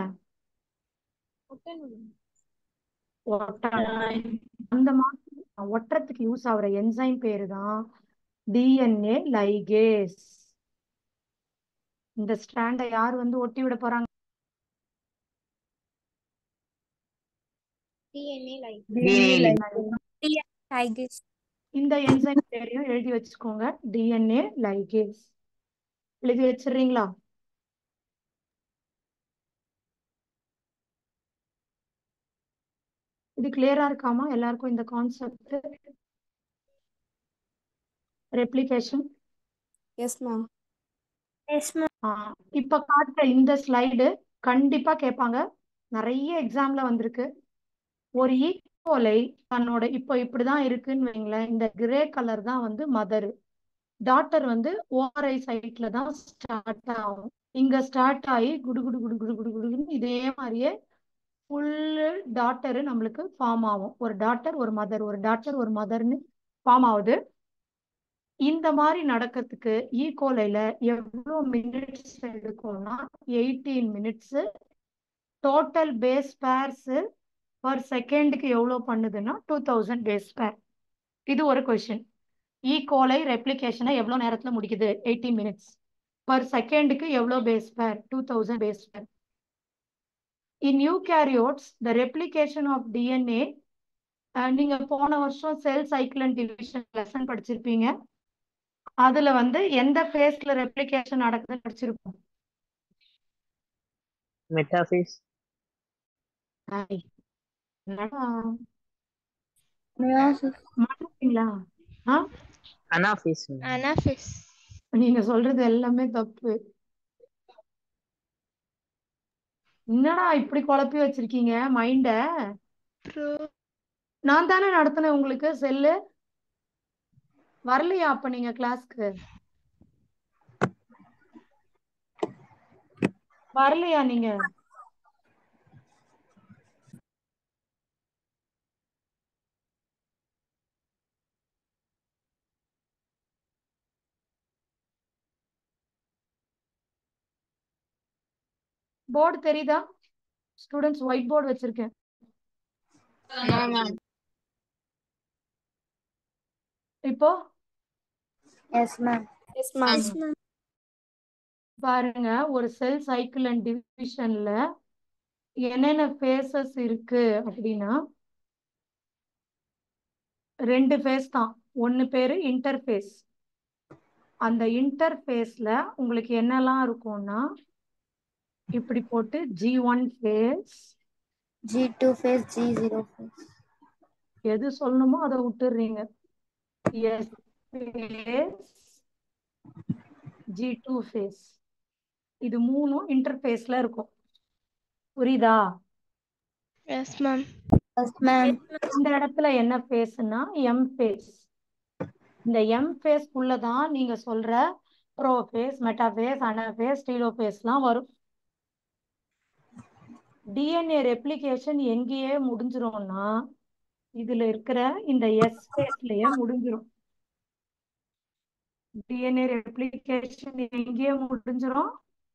B: ஒட்டணும். அந்த மாதிரி ஒட்டுறதுக்கு யூஸ் ஆகுற என்சைம் பேரு தான் டிஎன்ஏ லைகேஸ் இந்த ஸ்ட்ராண்டை யார் வந்து ஒட்டி விட போறாங்க
D: DNA like
H: டைகஸ்
B: இந்த என்சைம் பேரையும் எழுதி வச்சுக்கோங்க டிஎன்ஏ லைகேஸ் எழுதி வச்சிடுறீங்களா இது கிளியரா இருக்காமா எல்லாருக்கும் இந்த concept replication
L: yes ma'am
H: yes ma'am
B: இப்ப காட்டுற இந்த ஸ்லைடு கண்டிப்பா கேட்பாங்க நிறைய எக்ஸாம்ல வந்திருக்கு ஒரு ஈக்கோலை தன்னோட இப்போ இப்படிதான் இருக்குன்னு வைங்களேன் இந்த கிரே கலர் தான் வந்து மதர் டாட்டர் வந்து ஓஆர்ஐ சைட்ல தான் ஸ்டார்ட் ஆகும் இங்க ஸ்டார்ட் ஆகி குடு குடு குடு குடு குடு குடுன்னு இதே மாதிரியே ஃபுல்லு டாட்டர் நம்மளுக்கு ஃபார்ம் ஆகும் ஒரு டாட்டர் ஒரு மதர் ஒரு டாட்டர் ஒரு மதர்னு ஃபார்ம் ஆகுது இந்த மாதிரி நடக்கிறதுக்கு ஈகோலைல எவ்வளோ மினிட்ஸ் எடுக்கும்னா eighteen minutes total base pairs per செகண்டுக்கு எவ்வளோ பண்ணுதுன்னா டூ தௌசண்ட் பேஸ் பேர் இது ஒரு கொஷின் ஈகோலை ரெப்ளிகேஷனை எவ்வளோ நேரத்தில் முடிக்குது எயிட்டீன் மினிட்ஸ் பர் செகண்டுக்கு எவ்வளோ பேஸ் பேர் two thousand base pair in eukaryotes the replication of DNA நீங்க போன வருஷம் cell cycle and division lesson படிச்சிருப்பீங்க அதுல வந்து எந்த ஃபேஸ்ல ரெப்ளிகேஷன் நடக்குதுன்னு படிச்சிருப்போம்
F: மெட்டாஃபேஸ்
B: ஹாய். என்னடா
J: மியாசிஸ்
B: மாட்டீங்களா ஆ
F: அனாஃபேஸ்
I: அனாஃபிஸ்
B: நீங்க சொல்றது எல்லாமே தப்பு என்னடா இப்படி குழப்பி வச்சிருக்கீங்க மைண்ட
I: ப்ரோ
B: நான் தானே நடத்தினேன் உங்களுக்கு செல்லு வரலையா அப்ப நீங்க கிளாஸ்க்கு வரலையா நீங்க போர்டு தெரியுதா ஸ்டூடெண்ட்ஸ் ஒயிட் போர்டு வச்சிருக்கேன் இப்போ
J: எஸ் மேம்
L: எஸ் மேம்
B: பாருங்க ஒரு செல் சைக்கிள் அண்ட் டிவிஷன்ல என்னென்ன ஃபேஸஸ் இருக்கு அப்படின்னா ரெண்டு ஃபேஸ் தான் ஒன்னு பேரு இன்டர்ஃபேஸ் அந்த இன்டர்ஃபேஸ்ல உங்களுக்கு என்னெல்லாம் இருக்கும்னா இப்படி போட்டு G one phase
J: G two phase G zero phase
B: எது சொல்லணுமோ அதை விட்டுடுறீங்க S phase G two phase இது மூணும் இன்டர்ஃபேஸ்ல இருக்கும் புரியுதா
I: எஸ் மேம்
J: எஸ் மேம்
B: இந்த இடத்துல என்ன ஃபேஸ்னா எம் ஃபேஸ் இந்த எம் ஃபேஸ்க்குள்ள தான் நீங்க சொல்ற pro phase meta phase ana phase telo ஃபேஸ்லாம் வரும் டிஎன்ஏ ரெப்ளிகேஷன் எங்கேயே முடிஞ்சிரும்னா இதுல இருக்கிற இந்த எஸ் ஃபேஸ்லயே முடிஞ்சிரும் டிஎன்ஏ ரெப்ளிகேஷன் எங்கேயே முடிஞ்சிரும்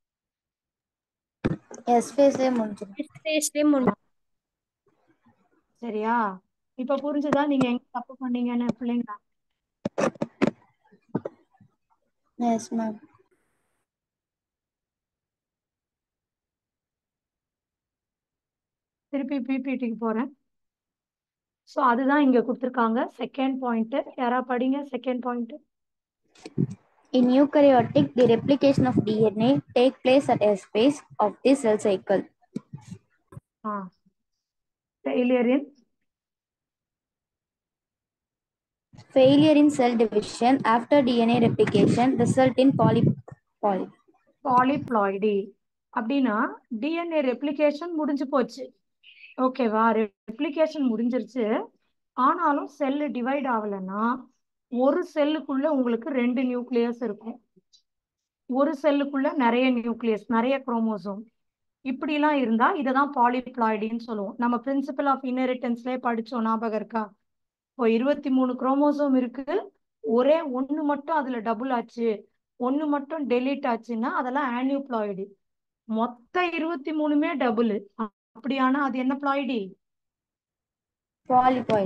J: எஸ் ஃபேஸ்லயே முடிஞ்சிடும்
H: ஸ்பேஸ்லயே முடியும்
B: சரியா இப்ப புரிஞ்சுதா நீங்க எங்க தப்பு பண்ணீங்கன்னு பிள்ளைங்களா
J: எஸ் மேம்
B: திருப்பி பிபிடிக்கு போறேன் ஸோ அதுதான் இங்க கொடுத்துருக்காங்க செகண்ட் பாயிண்ட் யாரா படிங்க second point
J: In eukaryotic, the replication of DNA take place at a phase of the cell cycle.
B: ஆ failure in
J: Failure in cell division after DNA replication result in poly poly.
B: Polyploidy அப்படின்னா DNA replication முடிஞ்சு போச்சு ஓகேவா replication முடிஞ்சிருச்சு ஆனாலும் cell divide ஆகலைன்னா ஒரு செல்லுக்குள்ள உங்களுக்கு ரெண்டு நியூக்ளியஸ் இருக்கும் ஒரு செல்லுக்குள்ள நிறைய நியூக்ளியஸ் நிறைய குரோமோசோம் இப்படிலாம் இருந்தா இதை தான் பாலிப்ளாய்டின்னு சொல்லுவோம் நம்ம பிரின்சிபல் ஆஃப் இன்ஹெரிட்டன்ஸ்லேயே படிச்சோம் ஞாபகம் இருக்கா இப்போ இருபத்தி மூணு குரோமோசோம் இருக்கு ஒரே ஒன்று மட்டும் அதுல டபுள் ஆச்சு ஒன்று மட்டும் டெலீட் ஆச்சுன்னா அதெல்லாம் ஆனியூப்ளாய்டு மொத்த இருபத்தி மூணுமே டபுள் அப்படியானா அது என்ன பிளாய்டி
J: Polyploid.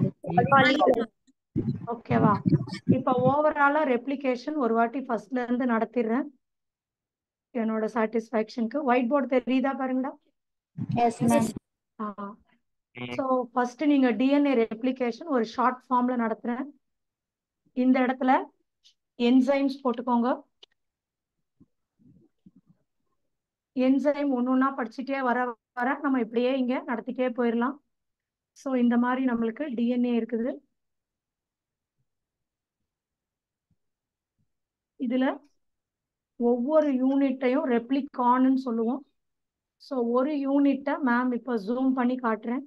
B: ஓகேவா இப்ப ஓவராலா ரெப்ளிகேஷன் ஒரு வாட்டி ஃபர்ஸ்ட்ல இருந்து நடத்திடுறேன் என்னோட சாட்டிஸ்ஃபேக்ஷனுக்கு ஒயிட் போர்டு தெரியுதா பாருங்கடா
J: Yes, ma'am.
B: ஸோ ஃபர்ஸ்ட் நீங்க டிஎன்ஏ ரெப்ளிகேஷன் ஒரு ஷார்ட் ஃபார்ம்ல நடத்துறேன் இந்த இடத்துல என்சைம்ஸ் போட்டுக்கோங்க என்சைம் ஒன்று ஒன்றா படிச்சுட்டே வர வர நம்ம இப்படியே இங்க நடத்திட்டே போயிடலாம் ஸோ இந்த மாதிரி நம்மளுக்கு டிஎன்ஏ இருக்குது இதுல ஒவ்வொரு யூனிட்டையும் ரெப்ளிகான்னு சொல்லுவோம் ஸோ ஒரு யூனிட்டை மேம் இப்போ ஜூம் பண்ணி காட்டுறேன்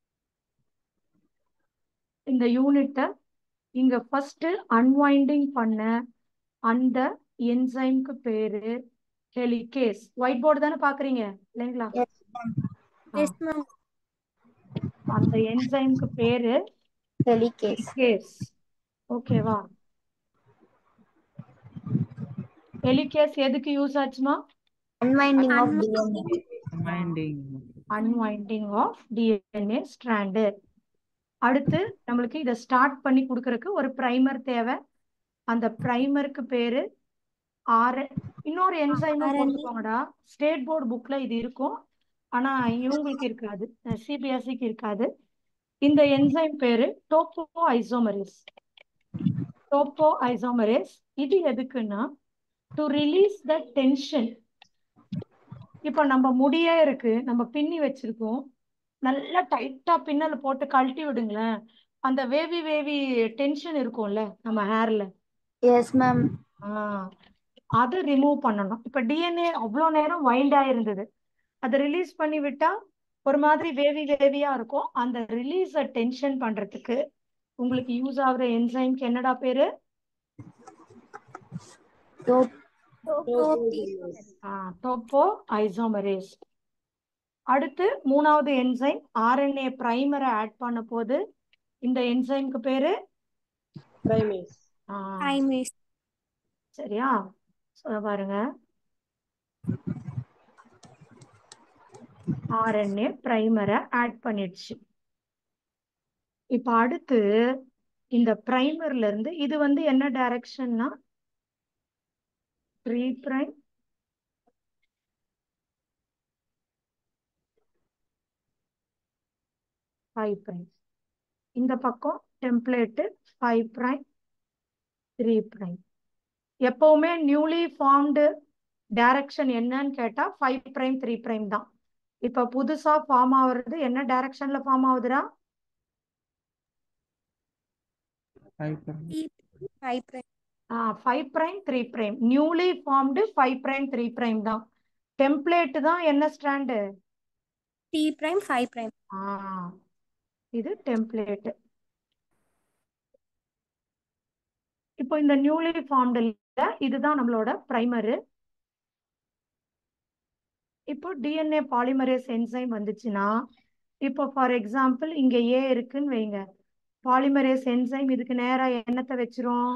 B: இந்த யூனிட்டை இங்க ஃபர்ஸ்ட் அன்வைண்டிங் பண்ண அந்த என்சைம்க்கு பேரு ஹெலிகேஸ் ஒயிட் போர்டு தானே பாக்குறீங்க இல்லைங்களா
H: எஸ் மேம்
B: அந்த என்சைம்க்கு பேரு
J: ஹெலிகேஸ்
B: ஹெலிகேஸ் ஓகேவா ஹெலிகேஸ் எதுக்கு யூஸ் ஆச்சுமா
J: unwinding of DNA
B: unwinding of DNA strand அடுத்து நம்மளுக்கு இதை ஸ்டார்ட் பண்ணி கொடுக்கறதுக்கு ஒரு ப்ரைமர் தேவை அந்த ப்ரைமருக்கு பேரு ஆர் இன்னொரு என்சைமும் போட்டுக்கோங்கடா ஸ்டேட் போர்டு புக்ல இது இருக்கும் ஆனா இவங்களுக்கு இருக்காது சிபிஎஸ்சிக்கு இருக்காது இந்த என்சைம் பேரு டோப்போ ஐசோமரேஸ் டோப்போ ஐசோமரேஸ் இது எதுக்குன்னா டு ரிலீஸ் த டென்ஷன் இப்போ நம்ம முடியே இருக்கு நம்ம பின்னி வச்சிருக்கோம் நல்லா டைட்டா பின்னல் போட்டு கழட்டி விடுங்களேன் அந்த வேவி வேவி டென்ஷன் இருக்கும்ல நம்ம ஹேர்ல
J: எஸ் மேம்
B: அதை ரிமூவ் பண்ணணும் இப்ப டிஎன்ஏ அவ்வளோ நேரம் வைல்டா இருந்தது அதை ரிலீஸ் பண்ணி விட்டா ஒரு மாதிரி வேவி வேவியா இருக்கும் அந்த ரிலீஸ டென்ஷன் பண்றதுக்கு உங்களுக்கு யூஸ் ஆகுற என்சைம்க்கு என்னடா பேரு டோப்போ ஐசோமரேஸ் அடுத்து மூணாவது என்சைம் ஆர்என்ஏ பிரைமரை ஆட் பண்ண போது இந்த என்சைம்க்கு பேரு
A: பிரைமேஸ்
B: ஆ,
H: டைமேஸ்
B: சரியா சொல்ல பாருங்க ஆர்என்ஏ பிரைமரை ஆட் பண்ணிடுச்சு இப்ப அடுத்து இந்த பிரைமர்ல இருந்து இது வந்து என்ன டைரக்ஷன்னா த்ரீ பிரைம் ஃபைவ் பிரைம் இந்த பக்கம் template five prime three prime எப்பவுமே நியூலி ஃபார்ம்டு டைரக்ஷன் என்னன்னு கேட்டா ஃபைவ் பிரைம் த்ரீ பிரைம் தான் இப்ப புதுசா ஃபார்ம் ஆகுறது என்ன டைரக்ஷன்ல ஃபார்ம் ஆகுதுடா
H: five prime
B: five prime three prime newly formed five prime three prime தான் டெம்ப்ளேட் தான் என்ன ஸ்டாண்டு
H: டி பிரைம் ஃபைவ் பிரைம்
B: ஆ இது டெம்ப்ளேட் இப்போ இந்த நியூலி ஃபார்ம்டுல இதுதான் நம்மளோட பிரைமரு இப்போ டிஎன்ஏ பாலிமரேஸ் என்சைம் வந்துச்சுன்னா இப்போ ஃபார் எக்ஸாம்பிள் இங்க ஏ இருக்குன்னு வைங்க பாலிமரேஸ் என்சைம் இதுக்கு நேரா என்னத்தை வச்சிரும்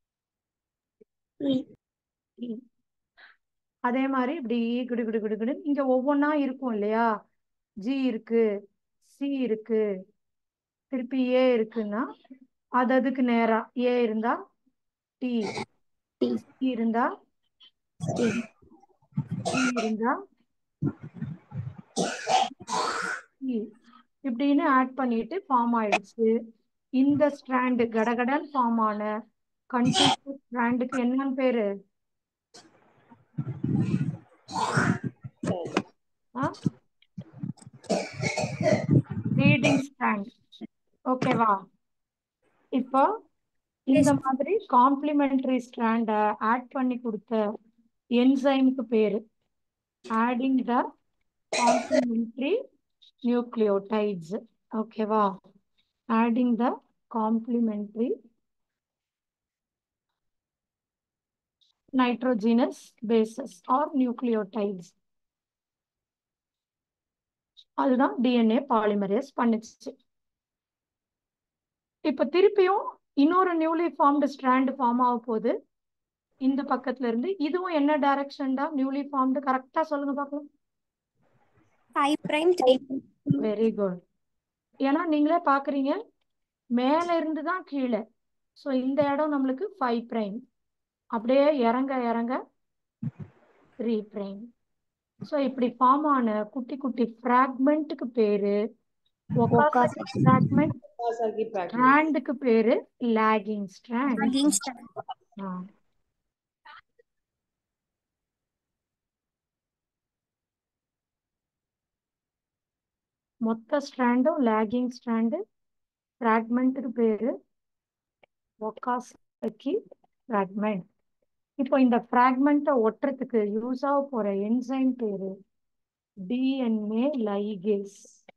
B: E. அதே மாதிரி இப்படி குடு குடு குடு குடு இங்க ஒவ்வொன்றா இருக்கும் இல்லையா ஜி இருக்கு சி இருக்கு திருப்பி ஏ இருக்குன்னா அது அதுக்கு நேரா ஏ இருந்தா டி சி இருந்தா டி இருந்தா E. இப்படின்னு ஆட் பண்ணிட்டு ஃபார்ம் ஆயிடுச்சு இந்த ஸ்ட்ராண்டு கடகடன் ஃபார்ம் ஆன கண்டினியூஸ் ஸ்ட்ராண்டுக்கு என்னன்னு பேரு ரீடிங் ஸ்ட்ராண்ட் ஓகேவா இப்போ இந்த மாதிரி காம்ப்ளிமெண்டரி ஸ்ட்ராண்ட ஆட் பண்ணி கொடுத்த என்சைமுக்கு பேரு ஆடிங் த காம்ப்ளிமெண்டரி நியூக்ளியோடைட்ஸ் ஓகேவா adding the complementary nitrogenous bases or nucleotides அதுதான் டிஎன்ஏ பாலிமரேஸ் பண்ணுச்சு இப்ப திருப்பியும் இன்னொரு நியூலி ஃபார்ம்டு ஸ்ட்ராண்ட் ஃபார்ம் ஆக போகுது இந்த பக்கத்துல இருந்து இதுவும் என்ன டைரக்ஷன்டா நியூலி ஃபார்ம்டு கரெக்டா சொல்லுங்க பார்க்கலாம்
H: five prime three
B: very good ஏன்னா நீங்களே பாக்குறீங்க மேல இருந்து தான் கீழே ஸோ இந்த இடம் நம்மளுக்கு ஃபைவ் பிரைம் அப்படியே இறங்க இறங்க த்ரீ பிரைம் ஸோ இப்படி ஃபார்ம் ஆன குட்டி குட்டி ஃப்ராக்மெண்ட்டுக்கு பேரு ஒகாசகி ஃப்ராக்மெண்ட்
A: Kawasaki fragment.
B: ஸ்ட்ராண்டுக்கு பேரு லாகிங் ஸ்ட்ராண்ட்
H: Lagging strand.
B: மொத்த ஸ்ட்ராண்டும் லேகிங் ஸ்ட்ராண்டு ஃப்ராக்மெண்ட்டுக்கு பேரு ஒக்காசக்கி ஃப்ராக்மெண்ட் இப்போ இந்த ஃப்ராக்மெண்ட்டை ஒட்டுறதுக்கு யூஸ் ஆக போற என்சைம் பேரு டிஎன்ஏ லைகேஸ்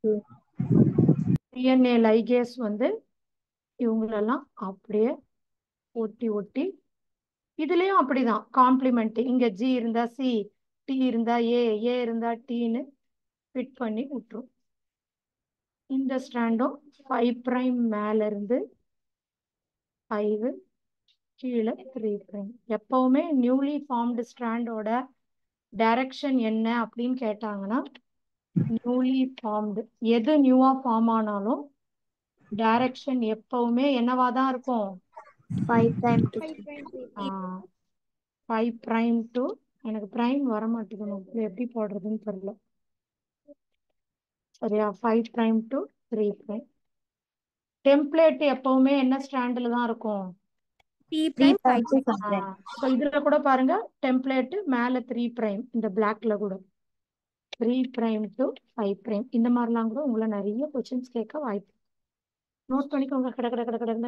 B: டிஎன்ஏ லைகேஸ் வந்து இவங்களெல்லாம் அப்படியே ஒட்டி ஒட்டி இதுலயும் அப்படிதான் காம்ப்ளிமெண்ட் இங்க ஜி இருந்தா சி டி இருந்தா ஏ ஏ இருந்தா டீன்னு ஃபிட் பண்ணி விட்டுரும் இந்த ஸ்ட்ராண்டும் ஃபைவ் பிரைம் மேல இருந்து ஃபைவ் கீழே த்ரீ பிரைம் எப்பவுமே நியூலி ஃபார்ம்டு ஸ்ட்ராண்டோட டைரக்ஷன் என்ன அப்படின்னு கேட்டாங்கன்னா நியூலி ஃபார்ம்டு எது நியூவா ஃபார்ம் ஆனாலும் டைரக்ஷன் எப்பவுமே என்னவா தான் இருக்கும்
C: five time to
B: five prime to எனக்கு பிரைம் வர மாட்டேங்குது இது எப்படி போடுறதுன்னு தெரியல சரியா five prime to three prime template எப்பவுமே என்ன ஸ்டாண்டில் தான் இருக்கும்
H: டி பிரைம் ஃபைவ்
B: ஸோ இதுல கூட பாருங்க டெம்ப்ளேட் மேல த்ரீ பிரைம் இந்த பிளாக்ல கூட three prime to five prime இந்த மாதிரிலாம் கூட உங்களை நிறைய கொஸ்டின்ஸ் கேட்க வாய்ப்பு நோட் பண்ணிக்கோங்க கட கட கட கடன்னு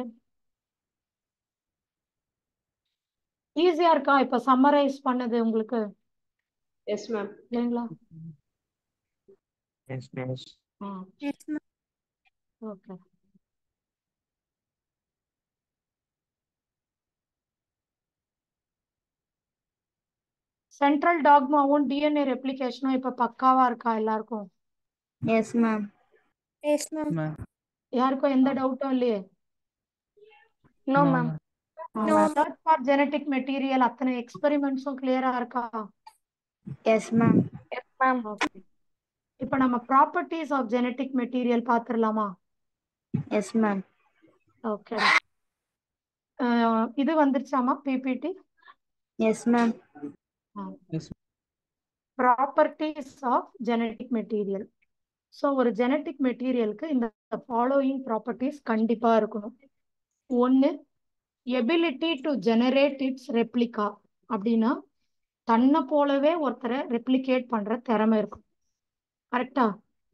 B: ஈஸியா இருக்கா இப்ப சம்மரைஸ் பண்ணது உங்களுக்கு
A: எஸ் மேம்
B: இல்லைங்களா
F: Yes, yes.
B: ஆ
H: எஸ் மேம்
B: ஓகே சென்ட்ரல் டாக்மாவும் டிஎன்ஏ ரெப்ளிகேஷனும் இப்ப பக்காவா இருக்கா எல்லாருக்கும்
C: எஸ் மேம்
H: எஸ் மேம்
B: யாருக்கும் எந்த டவுட்டும் இல்லையே
C: no ma'am
B: search for genetic material அத்தனை எக்ஸ்பெரிமெண்ட்ஸும் கிளியரா இருக்கா
C: yes ma'am yes ma'am
B: okay இப்போ நம்ம ப்ராப்பர்ட்டிஸ் ஆஃப் ஜெனடிக் மெட்டீரியல் பார்த்துடலாமா
C: எஸ் மேம்
B: ஓகே இது வந்துருச்சாமா PPT
C: yes ma'am
B: properties of genetic material so ஒரு ஜெனடிக் மெட்டீரியலுக்கு இந்த ஃபாலோயிங் ப்ராப்பர்ட்டிஸ் கண்டிப்பா இருக்கணும் ஒன்று ability to generate its replica அப்படின்னா தன்னை போலவே ஒருத்தரை ரெப்ளிகேட் பண்ற திறமை இருக்கும் கரெக்டா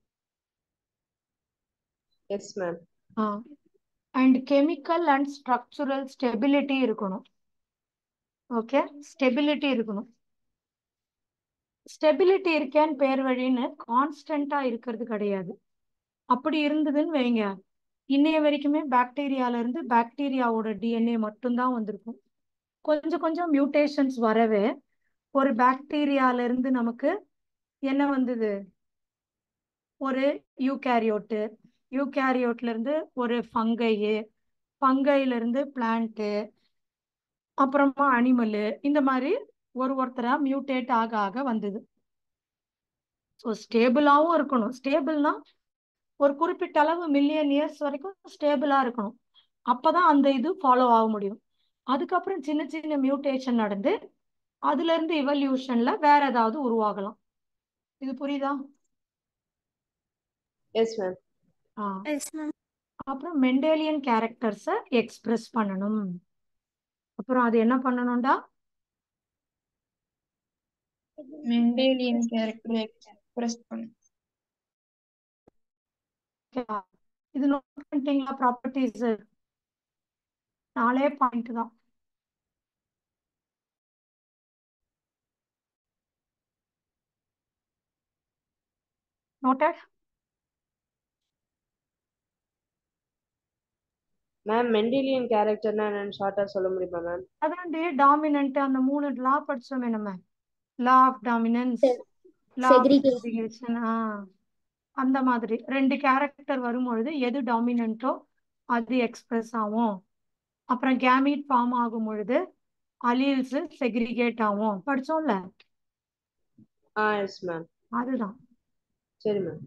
A: yes ma'am
B: ah and chemical and structural stability இருக்கணும் ஓகே ஸ்டெபிலிட்டி இருக்கணும் ஸ்டெபிலிட்டி இருக்கேன்னு பேர் வழின்னு கான்ஸ்டண்டா இருக்கிறது கிடையாது அப்படி இருந்ததுன்னு வைங்க இன்னைய வரைக்குமே பாக்டீரியால இருந்து பாக்டீரியாவோட டிஎன்ஏ மட்டும்தான் வந்திருக்கும் கொஞ்சம் கொஞ்சம் மியூட்டேஷன்ஸ் வரவே ஒரு பாக்டீரியால இருந்து நமக்கு என்ன வந்தது ஒரு யூகேரியோட்டு யூகேரியோட்ல இருந்து ஒரு ஃபங்கையு ஃபங்கைல இருந்து பிளான்ட்டு அப்புறமா அனிமலு இந்த மாதிரி ஒரு ஒருத்தரா மியூட்டேட் ஆக ஆக வந்தது ஸோ ஸ்டேபிளாகவும் இருக்கணும் ஸ்டேபிள்னா ஒரு குறிப்பிட்ட அளவு மில்லியன் இயர்ஸ் வரைக்கும் ஸ்டேபிளா இருக்கணும் அப்பதான் அந்த இது ஃபாலோ ஆக முடியும் அதுக்கப்புறம் சின்ன சின்ன மியூட்டேஷன் நடந்து அதுல இருந்து இவல்யூஷன்ல வேற ஏதாவது உருவாகலாம் இது புரியுதா
A: எஸ் மேம்
B: ஆ
H: எஸ் மேம்
B: அப்புறம் மெண்டேலியன் கேரக்டர்ஸை எக்ஸ்பிரஸ் பண்ணணும் அப்புறம் அது என்ன பண்ணணும்டா
L: மெண்டேலியன் கேரக்டர் எக்ஸ்பிரஸ் பண்ணு
B: Okay. இது நோட் பண்ணிட்டீங்களா ப்ராப்பர்ட்டிஸ் நாலே பாயிண்ட் தான் நோட்டட்
A: மேம் மெண்டிலியன் கேரக்டர்னா என்னன்னு ஷார்ட்டா சொல்ல முடியுமா மேம்
B: அதாண்டி டாமினன்ட் அந்த மூணு லா படிச்சோமே நம்ம law of dominance law of
C: Segregation.
B: Segregation ஆ அந்த மாதிரி ரெண்டு கேரக்டர் வரும்பொழுது எது டாமினன்ட்டோ அது எக்ஸ்பிரஸ் ஆகும் அப்புறம் கேமீட் ஃபார்ம் ஆகும் பொழுது அலீல்ஸ் செக்ரிகேட் ஆகும் படிச்சோம்ல
A: ஆ எஸ் மேம்
B: அதுதான்
A: சரி மேம்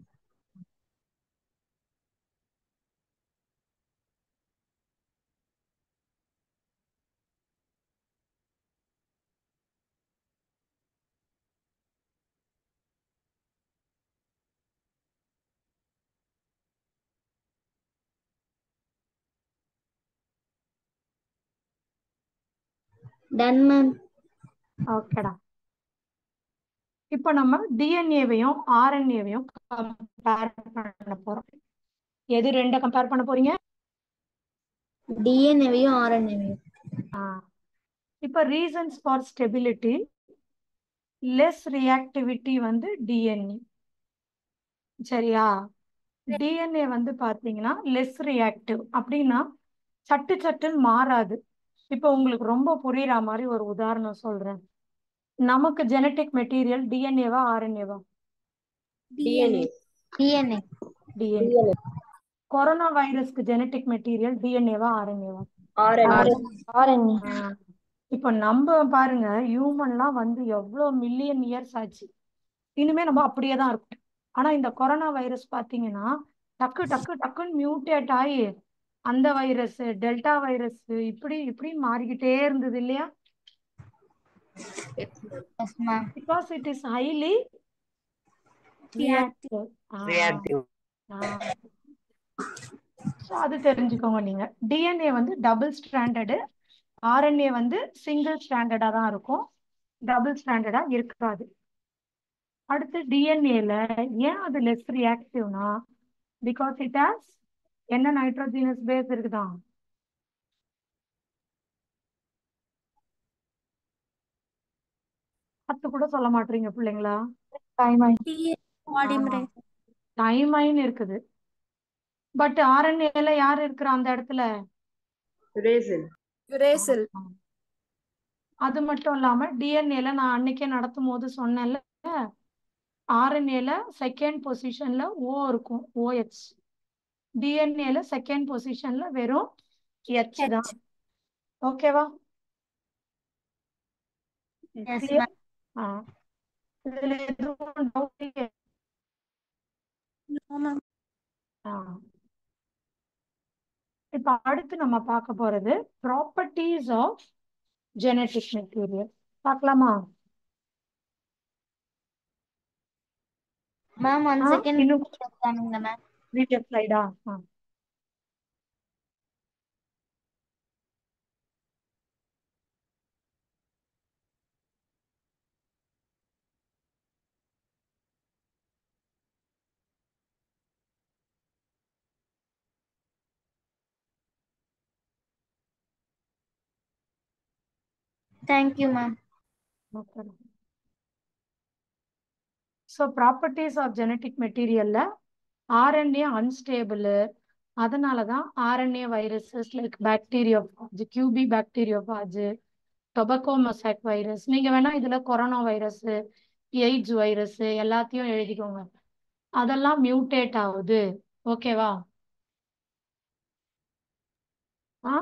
C: டன் மேம்
B: ஓகேடா இப்போ நம்ம டிஎன்ஏவையும் ஆர்என்ஏவையும் கம்பேர் பண்ண போறோம் எது ரெண்டை கம்பேர் பண்ண போறீங்க
C: டிஎன்ஏவையும் ஆர்என்ஏவையும்
B: இப்போ reasons for stability less reactivity வந்து டிஎன்ஏ சரியா டிஎன்ஏ வந்து பாத்தீங்கன்னா லெஸ் ரியாக்டிவ் அப்படின்னா சட்டு சட்டுன்னு மாறாது இப்போ உங்களுக்கு ரொம்ப புரியுற மாதிரி ஒரு உதாரணம் சொல்றேன் நமக்கு ஜெனட்டிக் மெட்டீரியல் டிஎன்ஏவா ஆர்என்ஏவா
A: டிஎன்ஏ
C: டிஎன்ஏ
B: டிஎன்ஏ கொரோனா வைரஸ்க்கு ஜெனட்டிக் மெட்டீரியல் டிஎன்ஏவா ஆர்என்ஏவா
C: ஆர்என்ஏ
B: இப்போ நம்ம பாருங்க ஹியூமன்லாம் வந்து எவ்வளோ மில்லியன் இயர்ஸ் ஆச்சு இனிமே நம்ம அப்படியே தான் இருக்கும் ஆனா இந்த கொரோனா வைரஸ் பாத்தீங்கன்னா டக்கு டக்கு டக்குன்னு மியூட்டேட் ஆகி அந்த வைரஸ் டெல்டா வைரஸ் இப்படி இப்படி மாறிக்கிட்டே இருந்தது இல்லையா
C: yes ma'am
B: because it is highly reactive
F: reactive.
B: So அது தெரிஞ்சுக்கோங்க நீங்க டிஎன்ஏ வந்து டபுள் ஸ்ட்ராண்டர்டு ஆர்என்ஏ வந்து சிங்கிள் ஸ்ட்ராண்டர்டா தான் இருக்கும் டபுள் ஸ்ட்ராண்டர்டா இருக்காது அடுத்து டிஎன்ஏல ஏன் அது லெஸ் ரியாக்டிவ்னா பிகாஸ் இட் ஹாஸ் என்ன நைட்ரோஜினஸ் பேஸ் இருக்குதான் பத்து கூட சொல்ல மாட்டீங்க பிள்ளைங்களா
H: பாலிமரேஸ்
B: டைமைன் இருக்குது பட் ஆர்என்ஏல யார் இருக்கிறா அந்த இடத்துல
A: ரேசன்
K: யுரேசில்
B: அது மட்டும் இல்லாம டிஎன்ஏல நான் அன்னைக்கே நடத்தும் போது சொன்னேன்ல ஆர்என்ஏல செகண்ட் பொசிஷன்ல ஓ இருக்கும் ஓஹெச் டிஎன்ஏல செகண்ட் பொசிஷன்ல வெறும் ஹெச் தான் ஓகேவா
C: எஸ்
B: Clear?
C: மேம்
B: ஆ இதுல எதுவும் doubt இல்லையே? ஆ. இப்ப அடுத்து நம்ம பார்க்க போறது ப்ராப்பர்ட்டிஸ் ஆஃப் ஜெனட்டிக் மெட்டீரியல் பார்க்கலாமா
C: மேம் ஒன்
B: ஆ,
C: செகண்ட்
B: இன்னும்
C: காமிங்க மேம்
B: வீடியோ ஸ்லைடா
C: thank you ma'am
B: okay so properties of genetic மெட்டீரியல்ல ஆர்என்ஏ அன்ஸ்டேபிள் அதனால தான் RNA viruses like bacteriophage QB bacteriophage tobacco mosaic virus நீங்க வேணா இதுல கொரோனா வைரஸ் எய்ட்ஸ் வைரஸ் எல்லாத்தையும் எழுதிக்கோங்க அதெல்லாம் மியூட்டேட் ஆகுது ஓகேவா ஆ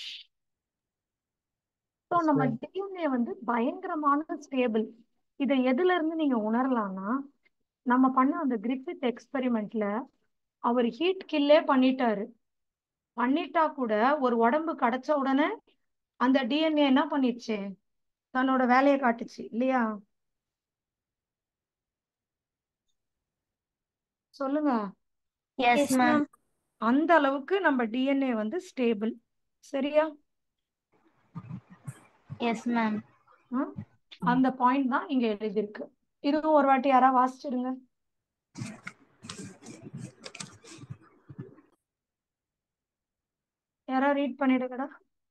B: ஸோ நம்ம டிஎன்ஏ வந்து பயங்கரமான ஸ்டேபிள் இதை எதுல இருந்து நீங்க உணரலாம்னா நம்ம பண்ண அந்த கிரிஃபித் எக்ஸ்பெரிமெண்ட்ல அவர் ஹீட் கில்லே பண்ணிட்டாரு பண்ணிட்டா கூட ஒரு உடம்பு கிடைச்ச உடனே அந்த டிஎன்ஏ என்ன பண்ணிடுச்சு தன்னோட வேலையை காட்டுச்சு இல்லையா சொல்லுங்க
C: எஸ் மேம்
B: அந்த அளவுக்கு நம்ம டிஎன்ஏ வந்து ஸ்டேபிள் சரியா
C: எஸ் மேம்
B: ஆ? அந்த பாயிண்ட் தான் இங்க எழுதியிருக்கு இதுவும் ஒரு வாட்டி யாரா வாசிச்சிடுங்க யாரா ரீட் பண்ணிடுங்கடா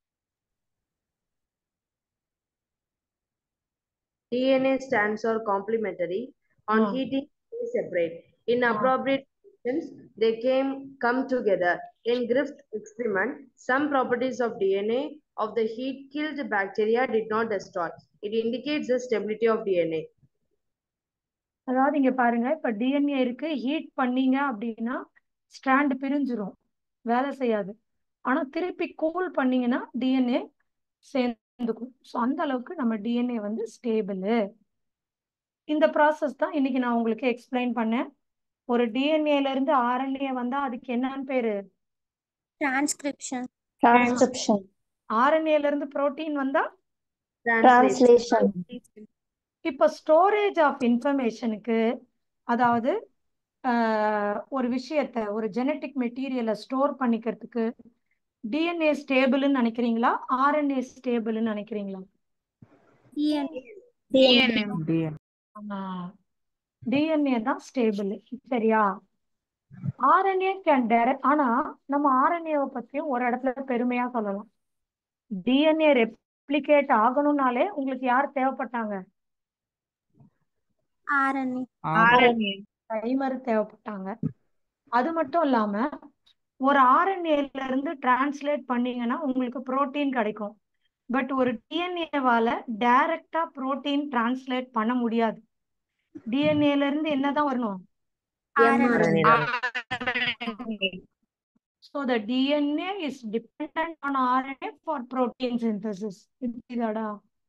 A: DNA stands for complementary. On
B: Ah.
A: heating, they separate. In
B: Ah.
A: appropriate conditions, they came come together. In Griffith experiment, some properties of DNA of the heat killed bacteria did not destroy. It indicates the stability of DNA.
B: அதாவது இங்க பாருங்க இப்ப DNA இருக்கு heat பண்ணீங்க அப்படின்னா strand பிரிஞ்சிரும் வேலை செய்யாது ஆனா திருப்பி கூல் பண்ணீங்கன்னா டிஎன்ஏ சேர்ந்துக்கும் ஸோ அந்த அளவுக்கு நம்ம டிஎன்ஏ வந்து ஸ்டேபிள் இந்த ப்ராசஸ் தான் இன்னைக்கு நான் உங்களுக்கு எக்ஸ்பிளைன் பண்ணேன் ஒரு டிஎன்ஏல இருந்து ஆர்என்ஏ வந்தா அதுக்கு என்னன்னு பேரு
H: டிரான்ஸ்கிரிப்ஷன்
J: டிரான்ஸ்கிரிப்ஷன்
B: ஆர்என்ஏல இருந்து புரோட்டீன் வந்தா
J: டிரான்ஸ்லேஷன்
B: இப்போ ஸ்டோரேஜ் ஆஃப் இன்ஃபர்மேஷனுக்கு அதாவது ஆஹ், ஒரு விஷயத்த ஒரு ஜெனட்டிக் மெட்டீரியலை ஸ்டோர் பண்ணிக்கிறதுக்கு டிஎன்ஏ ஸ்டேபிள்னு நினைக்கிறீங்களா ஆர்என்ஏ ஸ்டேபிள்னு நினைக்கிறீங்களா டிஎன்ஏ தான் ஸ்டேபிள் சரியா ஆர்என்ஏ கேன் டைரக்ட் ஆனா நம்ம ஆர்என்ஏவை பத்தியும் ஒரு இடத்துல பெருமையா சொல்லலாம் டிஎன்ஏ ரெப்ளிகேட் ஆகணும்னாலே உங்களுக்கு யார் தேவைப்பட்டாங்க
H: ஆர்என்ஏ
B: ஆர்என்ஏ டைமர் தேவைப்பட்டாங்க அது மட்டும் இல்லாம ஒரு ஆர்என்ஏல இருந்து டிரான்ஸ்லேட் பண்ணீங்கன்னா உங்களுக்கு புரோட்டீன் கிடைக்கும் பட் ஒரு டிஎன்ஏவால டைரக்டா புரோட்டீன் டிரான்ஸ்லேட் பண்ண முடியாது டிஎன்ஏல இருந்து என்னதான் வரணும் So the DNA is dependent on RNA for protein synthesis. புரியுதாடா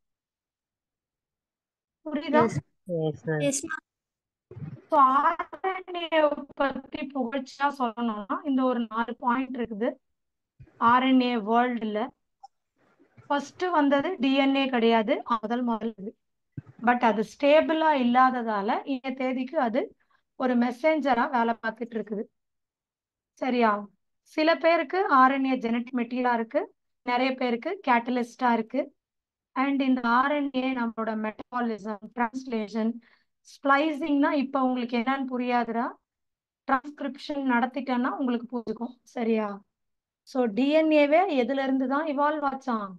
B: புரியுதா
F: yes ma'am
H: yes ma'am
B: so RNA பத்தி புகழ்ச்சியா சொல்லணும்னா இந்த ஒரு நாலு பாயிண்ட் இருக்குது ஆர்என்ஏ வேர்ல்டுல ஃபர்ஸ்ட் வந்தது டிஎன்ஏ கிடையாது முதல் முதல் இது பட் அது ஸ்டேபிளா இல்லாததால இந்த தேதிக்கு அது ஒரு மெசேஞ்சரா வேலை பார்த்துட்டு இருக்குது சரியா சில பேருக்கு ஆர்என்ஏ ஜெனட்டிக் மெட்டீரியலா இருக்கு நிறைய பேருக்கு கேட்டலிஸ்டா இருக்கு அண்ட் இந்த ஆர்என்ஏ நம்மளோட மெட்டபாலிசம் டிரான்ஸ்லேஷன் ஸ்ப்ளைசிங்னா இப்போ உங்களுக்கு என்னன்னு புரியாதுடா டிரான்ஸ்கிரிப்ஷன் நடத்திட்டேன்னா உங்களுக்கு புரிஞ்சுக்கும் சரியா ஸோ டிஎன்ஏவே எதுல இருந்து தான் இவால்வ் ஆச்சான்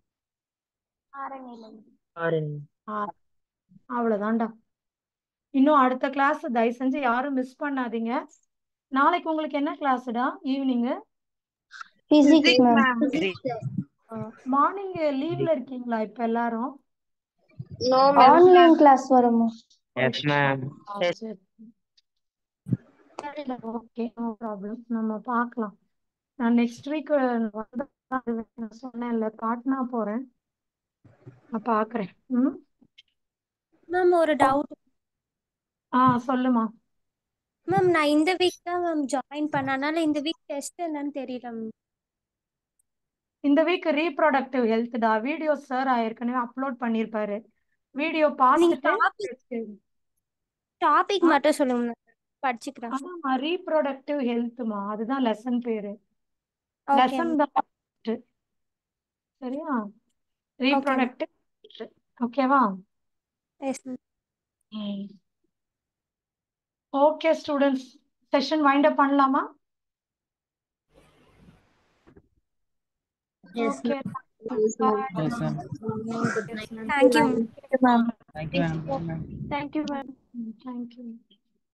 F: ஆர்என்
B: அவ்வளவுதான்டா இன்னும் அடுத்த கிளாஸ் தயவு செஞ்சு யாரும் மிஸ் பண்ணாதீங்க நாளைக்கு உங்களுக்கு என்ன கிளாஸ்டா ஈவினிங்
J: Physics, ma'am.
B: மார்னிங் லீவ்ல இருக்கீங்களா இப்ப எல்லாரும்
J: Online class வருமா?
M: எஸ் மேம்
B: ஆ, சரி ஓகே நோ ப்ராப்ளம் நம்ம பார்க்கலாம் நான் நெக்ஸ்ட் வீக் வந்து நான் சொன்னேன்ல பாட்னா போறேன் நான் பார்க்கறேன் ம்
H: மேம் ஒரு டவுட்
B: ஆ சொல்லுமா
H: மேம் நான் இந்த வீக் தான் மேம் ஜாயின் பண்ணேன் அதனால இந்த வீக் டெஸ்ட் என்னன்னு தெரியல மேம்
B: இந்த வீக் ரீப்ரொடக்டிவ் ஹெல்த்டா வீடியோ சார் ஏற்கனவே அப்லோட் பண்ணியிருப்பாரு வீடியோ
H: நீங்க
B: பார்த்துட்டு
H: டாபிக் மட்டும் சொல்லுங்க மேம் படிச்சுக்கிறேன்
B: ஆமா ரீப்ரொடக்டிவ் ஹெல்த்மா அதுதான் லெசன் பேரு
H: ஓகே
B: லெசன் தான் சரியா ரீப்ரொடக்டிவ் ஓகேவா
H: yes ma'am
B: okay students session wind up பண்ணலாமா
J: Yes,
B: okay
M: Yes, ma'am.
H: Thank you
M: Thank you, ma'am.
H: Thank you ma'am
B: thank you